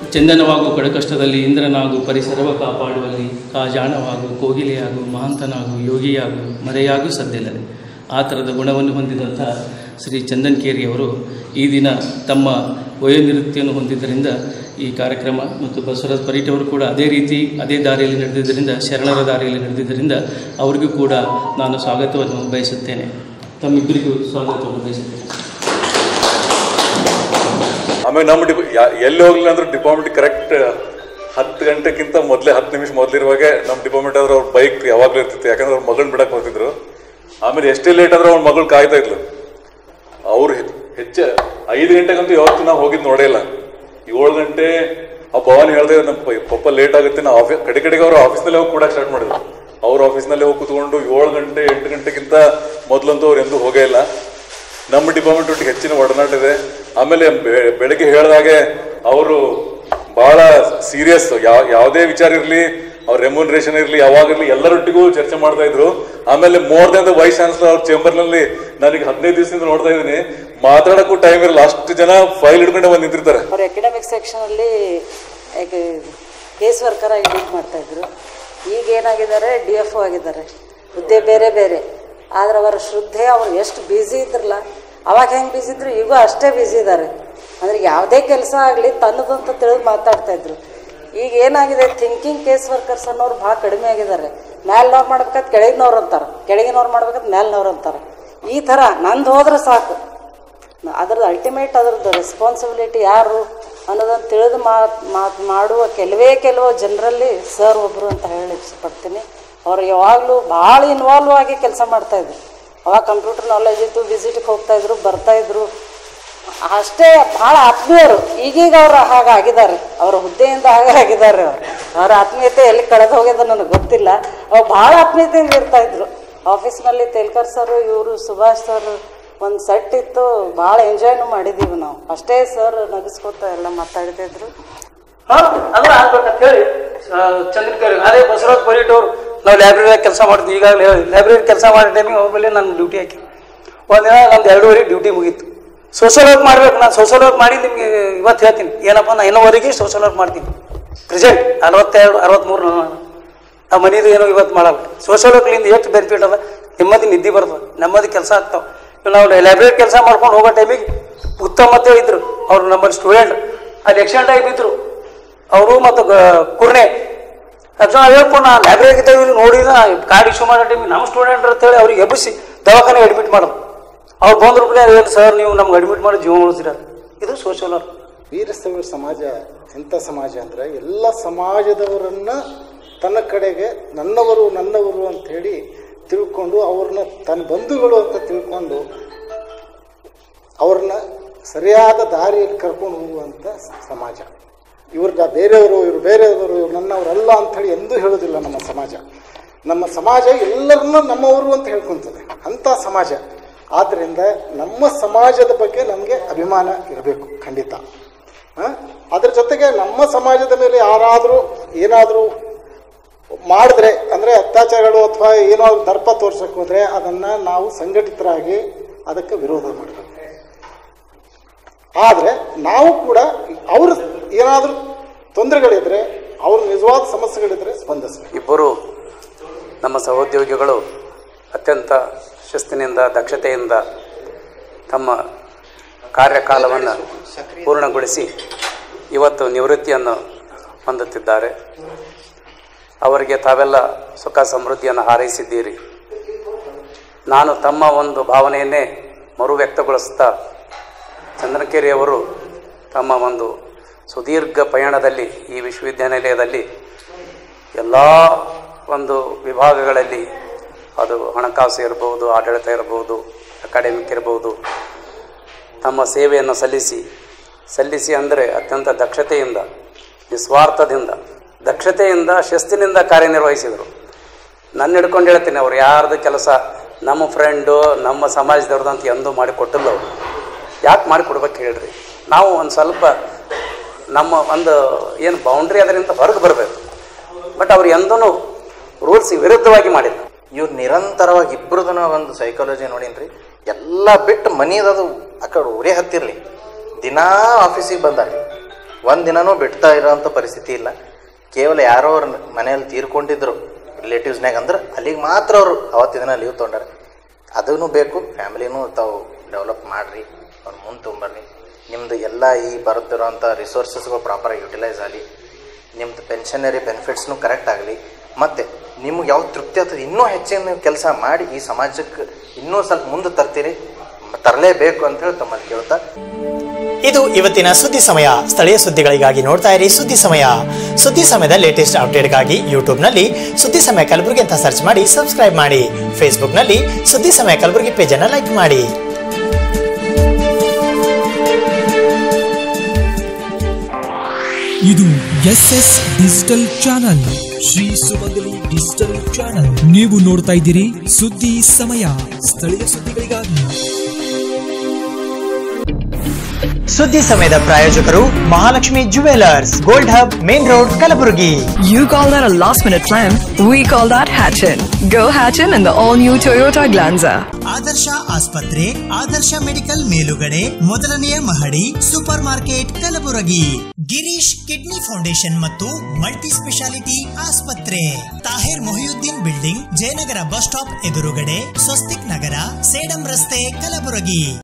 ಚಂದನವಾಗು ಕಡಕಷ್ಟದಲ್ಲಿ ಇಂದ್ರನಾಗು ಪರಿಸರವ ಕಾಪಾಡುವಲ್ಲಿ ಕಾಜಾಣವಾಗು ಕೋಗಿಲೆಯಾಗು ಮಹಾಂತನಾಗು ಯೋಗಿಯಾಗು ಮರೆಯಾಗು ಸದ್ದಿಲ್ಲದೆ ಆ ಥರದ ಗುಣವನ್ನು ಹೊಂದಿದಂಥ ಶ್ರೀ ಚಂದನ್ ಕೇರಿಯವರು ಈ ದಿನ ತಮ್ಮ ವಯೋನಿವೃತ್ತಿಯನ್ನು ಹೊಂದಿದ್ದರಿಂದ ಈ ಕಾರ್ಯಕ್ರಮ ಮತ್ತು ಬಸವರಾಜ್ ಪರೀಟ್ ಅವರು ಕೂಡ ಅದೇ ರೀತಿ ಅದೇ ದಾರಿಯಲ್ಲಿ ನಡೆದಿದ್ದರಿಂದ ಶರಣರ ದಾರಿಯಲ್ಲಿ ನಡೆದಿದ್ದರಿಂದ ಅವರಿಗೂ ಕೂಡ ನಾನು ಸ್ವಾಗತವನ್ನು ಬಯಸುತ್ತೇನೆ ತಮ್ಮಿಬ್ಬರಿಗೂ ಸ್ವಾಗತವನ್ನು ಬಯಸುತ್ತೇನೆ ಆಮೇಲೆ ನಮ್ಮ ಡಿಪ ಯಾ- ಎಲ್ಲಿ ಹೋಗ್ಲಿಲ್ಲ ಅಂದ್ರೆ ಡಿಪಾರ್ಟ್ಮೆಂಟ್ ಕರೆಕ್ಟ್ ಹತ್ತು ಗಂಟೆಗಿಂತ ಮೊದಲೇ ಹತ್ತು ನಿಮಿಷ ಮೊದಲಿರುವಾಗ ನಮ್ಮ ಡಿಪಾರ್ಟ್ಮೆಂಟ್ ಆದ್ರೆ ಅವ್ರ ಬೈಕ್ ಯಾವಾಗಲೂ ಇರ್ತಿತ್ತು ಯಾಕಂದ್ರೆ ಅವ್ರ ಮಗಳನ್ನ ಬಿಡಕ್ಕೆ ಹೋಗ್ತಿದ್ರು ಆಮೇಲೆ ಎಷ್ಟೇ ಲೇಟ್ ಆದ್ರೆ ಅವ್ರ ಮಗಳು ಕಾಯ್ತಾ ಇದ್ಲು ಅವ್ರು ಹೆ- ಹೆಚ್ಚ ಐದು ಗಂಟೆಗಂತೂ ಯಾವತ್ತೂ ನಾವು ಹೋಗಿದ್ದು ನೋಡೇ ಇಲ್ಲ ಏಳು ಗಂಟೆ ಆ ಭವನ್ ಹೇಳ್ದೆ ನಮ್ಮ ಪ- ಪಪ್ಪ ಲೇಟ್ ಆಗುತ್ತೆ ನಾವು ಆಫೀಸ್ ಕಡೆ ಕಡೆಗೆ ಅವ್ರು ಆಫೀಸ್ನಲ್ಲೇ ಹೋಗಿ ಕೂಡ ಸ್ಟಾರ್ಟ್ ಮಾಡಿದ್ರು ಅವ್ರ ಆಫೀಸ್ನಲ್ಲೇ ಹೋಗಿ ಕೂತ್ಕೊಂಡು ಏಳು ಗಂಟೆ ಎಂಟು ಗಂಟೆಗಿಂತ ಮೊದಲಂತೂ ಅವ್ರು ಎಂದೂ ಹೋಗೇ ಇಲ್ಲ ನಮ್ಮ ಡಿಪಾರ್ಟ್ಮೆಂಟ್ ಒಟ್ಟಿಗೆ ಹೆಚ್ಚಿನ ಒಡನಾಟ ಇದೆ ಆಮೇಲೆ ಬೆ- ಬೆಳಗ್ಗೆ ಹೇಳಿದಾಗೆ ಅವರು ಬಹಳ ಸೀರಿಯಸ್ ಯಾವ ಯಾವುದೇ ವಿಚಾರ ಇರಲಿ ಅವ್ರ ರೆಮ್ಯುನರೇಷನ್ ಇರಲಿ ಯಾವಾಗಿರ್ಲಿ ಎಲ್ಲರೊಟ್ಟಿಗೂ ಚರ್ಚೆ ಮಾಡ್ತಾ ಇದ್ರು ಆಮೇಲೆ more than the vice chancellor ಅವ್ರ ಚೇಂಬರ್ ನಲ್ಲಿ ನನಗೆ ಹದಿನೈದು ದಿವಸದಿಂದ ನೋಡ್ತಾ ಇದ್ದೀನಿ ಮಾತಾಡಕ್ಕೂ ಟೈಮ್ ಇರಲ್ಲ ಅಷ್ಟು ಜನ ಫೈಲ್ ಹಿಡ್ಕೊಂಡೆ ಬಂದು ನಿಂತಿರ್ತಾರೆ ಅವ್ರು ಅಕಾಡೆಮಿಕ್ ಸೆಕ್ಷನಲ್ಲಿ ಕೇಸ್ ವರ್ಕರ್ ಆಗಿ ಡೀಲ್ ಮಾಡ್ತಾ ಇದ್ರು ಈಗ ಏನಾಗಿದ್ದಾರೆ ಡಿ ಎಫ್ ಆಗಿದ್ದಾರೆ ಹುದ್ದೆ ಬೇರೆ ಬೇರೆ ಆದ್ರೆ ಅವರ ಶ್ರದ್ಧೆ ಅವ್ರು ಎಷ್ಟು ಬ್ಯುಸಿ ಇದ್ರಲ್ಲ ಅವಾಗ ಹೆಂಗೆ ಬ್ಯುಸಿ ಇದ್ರು ಈಗೂ ಅಷ್ಟೇ ಬ್ಯುಸಿ ಇದ್ದಾರೆ ಅಂದ್ರೆ ಯಾವುದೇ ಕೆಲಸ ಆಗಲಿ ತನ್ನದಂತ ತಿಳಿದು ಮಾತಾಡ್ತಾ ಇದ್ರು ಈಗ ಏನಾಗಿದೆ ಥಿಂಕಿಂಗ್ ಕೇಸ್ ವರ್ಕರ್ಸ್ ಅನ್ನೋರು ಭಾಳ ಕಡಿಮೆ ಆಗಿದ್ದಾರೆ ಮ್ಯಾಲ್ನವ್ರು ಮಾಡ್ಬೇಕಾದ್ ಕೆಳಗಿನವ್ರು ಅಂತಾರೆ ಕೆಳಗಿನವ್ರು ಮಾಡ್ಬೇಕಾದ್ ಮೇಲ್ನವ್ರು ಅಂತಾರೆ ಈ ಥರ ನಂದು ಹೋದ್ರೆ ಸಾಕು ಅದ್ರದ್ದು ಅಲ್ಟಿಮೇಟ್ ಅದ್ರದ್ದು ರೆಸ್ಪಾನ್ಸಿಬಿಲಿಟಿ ಯಾರು ಅನ್ನೋದನ್ನು ತಿಳಿದು ಮಾತು ಮಾತು ಮಾಡುವ ಕೆಲವೇ ಕೆಲವು ಜನರಲ್ಲಿ ಸರ್ ಒಬ್ಬರು ಅಂತ ಹೇಳಿ ಇಷ್ಟಪಡ್ತೀನಿ ಅವ್ರು ಯಾವಾಗಲೂ ಭಾಳ ಇನ್ವಾಲ್ವ್ ಆಗಿ ಕೆಲಸ ಮಾಡ್ತಾಯಿದ್ರು ಅವಾಗ ಕಂಪ್ಯೂಟರ್ ನಾಲೆಜ್ ಇತ್ತು ವಿಸಿಟ್ಗೆ ಹೋಗ್ತಾಯಿದ್ರು ಬರ್ತಾಯಿದ್ರು ಅಷ್ಟೇ ಭಾಳ ಆತ್ಮೀಯರು ಈಗೀಗ ಅವರು ಹಾಗಾಗಿದ್ದಾರೆ ಅವರ ಹುದ್ದೆಯಿಂದ ಹಾಗೆ ಆಗಿದ್ದಾರೆ ಅವರು ಅವರ ಆತ್ಮೀಯತೆ ಎಲ್ಲಿ ಕಳೆದು ಹೋಗಿದೆ ನನಗೆ ಗೊತ್ತಿಲ್ಲ ಅವ್ರು ಭಾಳ ಆತ್ಮೀಯತೆಯಿಂದ ಇರ್ತಾಯಿದ್ರು ಆಫೀಸ್ನಲ್ಲಿ ತೇಲ್ಕರ್ ಸರ್ ಇವರು ಸುಭಾಷ್ ಸರ್ ಒಂದು ಸೆಟ್ ಇತ್ತು ಭಾಳ ಎಂಜಾಯ್ನು ಮಾಡಿದ್ದೀವಿ ನಾವು ಅಷ್ಟೇ ಸರ್ ನಗಿಸ್ಕೊತ ಎಲ್ಲ ಮಾತಾಡ್ತಾ ಇದ್ರು ಅಂದ್ರೆ ಆಗ್ಬೇಕಂತ ಹೇಳಿ ಚಂದ್ರಕರ್ ಅದೇ ಬಸವರಾಜ್ ಪರೀಟ್ ಅವರು ನಾವು ಲೈಬ್ರರಿಯಾಗ ಕೆಲಸ ಮಾಡ್ತೀವಿ ಈಗಾಗಲೇ ಹೇಳಿ ಲೈಬ್ರರಿ ಕೆಲಸ ಮಾಡೋ ಟೈಮಿಗೆ ಹೋಗ್ಬಲ್ಲಿ ನಾನು ಡ್ಯೂಟಿ ಹಾಕಿ ಒಂದಿನ ನಮ್ದು ಎರಡೂವರೆ ಡ್ಯೂಟಿ ಮುಗೀತು ಸೋಷಲ್ ವರ್ಕ್ ಮಾಡ್ಬೇಕು ನಾನು ಸೋಷಲ್ ವರ್ಕ್ ಮಾಡಿ ನಿಮಗೆ ಇವತ್ತು ಹೇಳ್ತೀನಿ ಏನಪ್ಪ ನಾ ಇನ್ನೋವರೆಗೆ ಸೋಷಲ್ ವರ್ಕ್ ಮಾಡ್ತೀನಿ ಪ್ರೆಸೆಂಟ್ ಅರವತ್ತೆರಡು ಅರವತ್ತ್ಮೂರು ನಾನು ಆ ಮನೇದು ಏನೋ ಇವತ್ತು ಮಾಡಲ್ಲ ಸೋಷಲ್ ವರ್ಕ್ಲಿಂದ ಎಷ್ಟು ಬೆನಿಫಿಟ್ ಅದ ನೆಮ್ಮದಿ ನಿದ್ದೆ ಬರ್ತದೆ ನೆಮ್ಮದಿ ಕೆಲಸ ಆಗ್ತಾವೆ ಇವಾಗ ನಾವು ಲೈಬ್ರರಿ ಕೆಲಸ ಮಾಡ್ಕೊಂಡು ಹೋಗೋ ಟೈಮಿಗೆ ಉತ್ತಮ ಅಂತ ಹೇಳಿದ್ರು ಅವ್ರು ನಮ್ಮಲ್ಲಿ ಸ್ಟೂಡೆಂಟ್ ಅಲ್ಲಿ ಆಕ್ಸಿಡೆಂಟ್ ಆಗಿ ಬಿದ್ರು ಅವರು ಮತ್ತು ಗ- ಕುರ್ನೆ ಅದನ್ನ ಹೇಳ್ಕೊಂಡು ನಾ ಲೈಬ್ರರಿ ಇದ್ದೇವೆ ನೋಡಿದ ಕಾರ್ಡ್ ಇಶ್ಯೂ ಮಾಡೋ ಟೈಮಿಗೆ ನಮ್ಮ ಸ್ಟೂಡೆಂಟ್ ಅಂತೇಳಿ ಅವ್ರಿಗೆ ಎಬ್ಬಿಸಿ ದವಾಖಾನೆ ಅಡ್ಮಿಟ್ ಮಾಡೋದು ಅವ್ರು ಬಂದ್ರು ಕೂಡ ಏನು ಸರ್ ನೀವು ನಮ್ಗೆ ಅಡ್ಮಿಟ್ ಮಾಡಿ ಜೀವ ಉಳಿಸಿರ ಇದು ಸೋಷಲ್ ವರ್ಕ್ ವೀರಶೈವ ಸಮಾಜ ಎಂಥ ಸಮಾಜ ಅಂದರೆ ಎಲ್ಲ ಸಮಾಜದವರನ್ನ ತನ್ನ ಕಡೆಗೆ ನನ್ನವರು ನನ್ನವರು ಅಂತ ಹೇಳಿ ತಿಳ್ಕೊಂಡು ಅವ್ರನ್ನ ತನ್ನ ಬಂಧುಗಳು ಅಂತ ತಿಳ್ಕೊಂಡು ಅವ್ರನ್ನ ಸರಿಯಾದ ದಾರಿಯಲ್ಲಿ ಕರ್ಕೊಂಡು ಹೋಗುವಂಥ ಸ- ಸಮಾಜ ಇವ್ರಿಗೆ ಬೇರೆಯವರು ಇವ್ರು ಬೇರೆಯವರು ಇವ್ರು ನನ್ನವರಲ್ಲ ಅಂಥೇಳಿ ಎಂದೂ ಹೇಳೋದಿಲ್ಲ ನಮ್ಮ ಸಮಾಜ ನಮ್ಮ ಸಮಾಜ ಎಲ್ಲರನ್ನ ನಮ್ಮವರು ಅಂತ ಹೇಳ್ಕೊತದೆ ಅಂಥ ಸಮಾಜ ಆದ್ದರಿಂದ ನಮ್ಮ ಸಮಾಜದ ಬಗ್ಗೆ ನಮಗೆ ಅಭಿಮಾನ ಇರಬೇಕು ಖಂಡಿತ ಆ? ಅದ್ರ ಜೊತೆಗೆ ನಮ್ಮ ಸಮಾಜದ ಮೇಲೆ ಯಾರಾದರೂ ಏನಾದರೂ ಮಾಡಿದ್ರೆ ಅಂದರೆ ಅತ್ಯಾಚಾರಗಳು ಅಥವಾ ಏನಾದ್ರು ದರ್ಪ ತೋರ್ಸಕ್ಕೆ ಹೋದರೆ ಅದನ್ನು ನಾವು ಸಂಘಟಿತರಾಗಿ ಅದಕ್ಕೆ ವಿರೋಧ ಮಾಡಬೇಕು ಆದರೆ ನಾವು ಕೂಡ ಅವ್ರ ಏನಾದರೂ ತೊಂದರೆಗಳಿದ್ರೆ ಅವ್ರ ನಿಜವಾದ ಸಮಸ್ಯೆಗಳಿದ್ರೆ ಸ್ಪಂದಿಸಬೇಕು ಇಬ್ಬರು ನಮ್ಮ ಸಹೋದ್ಯೋಗಿಗಳು ಅತ್ಯಂತ ಶಿಸ್ತಿನಿಂದ ದಕ್ಷತೆಯಿಂದ ತಮ್ಮ ಕಾರ್ಯಕಾಲವನ್ನು ಪೂರ್ಣಗೊಳಿಸಿ ಇವತ್ತು ನಿವೃತ್ತಿಯನ್ನು ಹೊಂದುತ್ತಿದ್ದಾರೆ ಅವರಿಗೆ ತಾವೆಲ್ಲ ಸುಖ ಸಮೃದ್ಧಿಯನ್ನು ಹಾರೈಸಿದ್ದೀರಿ ನಾನು ತಮ್ಮ ಒಂದು ಭಾವನೆಯನ್ನೇ ಮರು ವ್ಯಕ್ತಗೊಳಿಸ್ತಾ ಚಂದ್ರಕೆರೆಯವರು ತಮ್ಮ ಒಂದು ಸುದೀರ್ಘ ಪಯಣದಲ್ಲಿ ಈ ವಿಶ್ವವಿದ್ಯಾನಿಲಯದಲ್ಲಿ ಎಲ್ಲ ಒಂದು ವಿಭಾಗಗಳಲ್ಲಿ ಅದು ಹಣಕಾಸು ಇರಬಹುದು ಆಡಳಿತ ಇರಬಹುದು ಅಕಾಡೆಮಿಕ್ ಇರಬಹುದು ತಮ್ಮ ಸೇವೆಯನ್ನು ಸಲ್ಲಿಸಿ ಸಲ್ಲಿಸಿ ಅಂದರೆ ಅತ್ಯಂತ ದಕ್ಷತೆಯಿಂದ ನಿಸ್ವಾರ್ಥದಿಂದ ದಕ್ಷತೆಯಿಂದ ಶಿಸ್ತಿನಿಂದ ಕಾರ್ಯನಿರ್ವಹಿಸಿದರು ನನ್ನ ಹಿಡ್ಕೊಂಡು ಹೇಳ್ತೀನಿ ಅವ್ರು ಯಾರ್ದು ಕೆಲಸ ನಮ್ಮ ಫ್ರೆಂಡು ನಮ್ಮ ಸಮಾಜದವ್ರದ್ದು ಅಂತ ಎಂದೂ ಮಾಡಿಕೊಟ್ಟಿಲ್ಲ ಅವರು ಯಾಕೆ ಮಾಡಿಕೊಡ್ಬೇಕು ಹೇಳ್ರಿ ನಾವು ಒಂದು ಸ್ವಲ್ಪ ನಮ್ಮ ಒಂದು ಏನು ಬೌಂಡ್ರಿ ಅದರಿಂದ ಹೊರಗೆ ಬರಬೇಕು ಬಟ್ ಅವ್ರು ಎಂದೂ ರೂಲ್ಸ್ ವಿರುದ್ಧವಾಗಿ ಮಾಡಿಲ್ಲ ಇವ್ರು ನಿರಂತರವಾಗಿ ಇಬ್ಬರದನ್ನ ಒಂದು ಸೈಕಾಲಜಿ ನೋಡೀನ್ರಿ ಎಲ್ಲ ಬಿಟ್ಟು ಮನಿದದು ಆ ಕಡೆ ಊರೇ ಹತ್ತಿರ್ಲಿ ದಿನಾ ಆಫೀಸಿಗೆ ಬಂದಾರಿ ಒಂದು ದಿನನೂ ಬಿಡ್ತಾ ಇರೋಂಥ ಪರಿಸ್ಥಿತಿ ಇಲ್ಲ ಕೇವಲ ಯಾರೋ ಅವ್ರ ಮನೆಯಲ್ಲಿ ತೀರ್ಕೊಂಡಿದ್ರು ರಿಲೇಟಿವ್ಸ್ನಾಗ ಅಂದ್ರೆ ಅಲ್ಲಿಗೆ ಮಾತ್ರ ಅವರು ಅವತ್ತಿನ ದಿನ ಲೀವ್ ತೊಗೊಂಡಾರೆ ಅದೂ ಬೇಕು ಫ್ಯಾಮಿಲಿನೂ ತಾವು ಡೆವಲಪ್ ಮಾಡಿರಿ ಅವ್ರು ಮುಂದೆ ತೊಗೊಂಬರ್ರಿ ನಿಮ್ಮದು ಎಲ್ಲ ಈ ಬರುತ್ತಿರೋಂಥ ರಿಸೋರ್ಸಸ್ಗಳು ಪ್ರಾಪರಾಗಿ ಯುಟಿಲೈಸ್ ಆಗಲಿ ನಿಮ್ಮದು ಪೆನ್ಷನರಿ ಬೆನಿಫಿಟ್ಸ್ನು ಕರೆಕ್ಟ್ ಆಗಲಿ ಮತ್ತು ನಿಮ್ಗೆ ಯಾವ ತೃಪ್ತಿ ಆಗ್ತದೆ ಇನ್ನೂ ಹೆಚ್ಚಿನ ಕೆಲಸ ಮಾಡಿ ಈ ಸಮಾಜಕ್ಕೆ ಇನ್ನೂ ಸ್ವಲ್ಪ ಮುಂದೆ ತರ್ತೀರಿ ತರಲೇಬೇಕು ಅಂತ ಹೇಳಿ ತಮ್ಮಲ್ಲಿ ಕೇಳ್ತಾ ಇದು ಇವತ್ತಿನ ಸುದ್ದಿ ಸಮಯ ಸ್ಥಳೀಯ ಸುದ್ದಿಗಳಿಗಾಗಿ ನೋಡ್ತಾ ಇರಿ ಸುದ್ದಿ ಸಮಯ ಸುದ್ದಿ ಸಮಯದ ಲೇಟೆಸ್ಟ್ ಅಪ್ಡೇಟ್ಗಾಗಿ ಯೂಟ್ಯೂಬ್ನಲ್ಲಿ ಸುದ್ದಿ ಸಮಯ ಕಲಬುರಗಿ ಅಂತ ಸರ್ಚ್ ಮಾಡಿ ಸಬ್ಸ್ಕ್ರೈಬ್ ಮಾಡಿ ಫೇಸ್ಬುಕ್ನಲ್ಲಿ ಸುದ್ದಿ ಸಮಯ ಕಲಬುರಗಿ ಪೇಜನ್ನು ಲೈಕ್ ಮಾಡಿ ಇದು S S digital channel Shri Sumangali digital channel ನೀವು ನೋಡ್ತಾ ಇದ್ದೀರಿ ಸುದ್ದಿ ಸಮಯ ಸ್ಥಳೀಯ ಸುದ್ದಿಗಳಿಗಾಗಿ ಸುದ್ದಿ ಸಮಯದ ಪ್ರಾಯೋಜಕರು Mahalakshmi jewellers gold hub main road Kalaburagi You call that a last minute plan? We call that Hatchin. Go Hatchin in the all new Toyota Glanza. Adarsh ಆಸ್ಪತ್ರೆ ಆದರ್ಶ ಮೆಡಿಕಲ್ ಮೇಲುಗಡೆ ಮೊದಲನೆಯ ಮಹಡಿ super market Kalaburagi Girish kidney foundation ಮತ್ತು ಮಲ್ಟಿ ಸ್ಪೆಷಾಲಿಟಿ ಆಸ್ಪತ್ರೆ Tahir Mohiuddin building Jayanagar bus stop ಎದುರುಗಡೆ ಸ್ವಸ್ತಿಕ್ ನಗರ ಸೇಡಂ ರಸ್ತೆ ಕಲಬುರಗಿ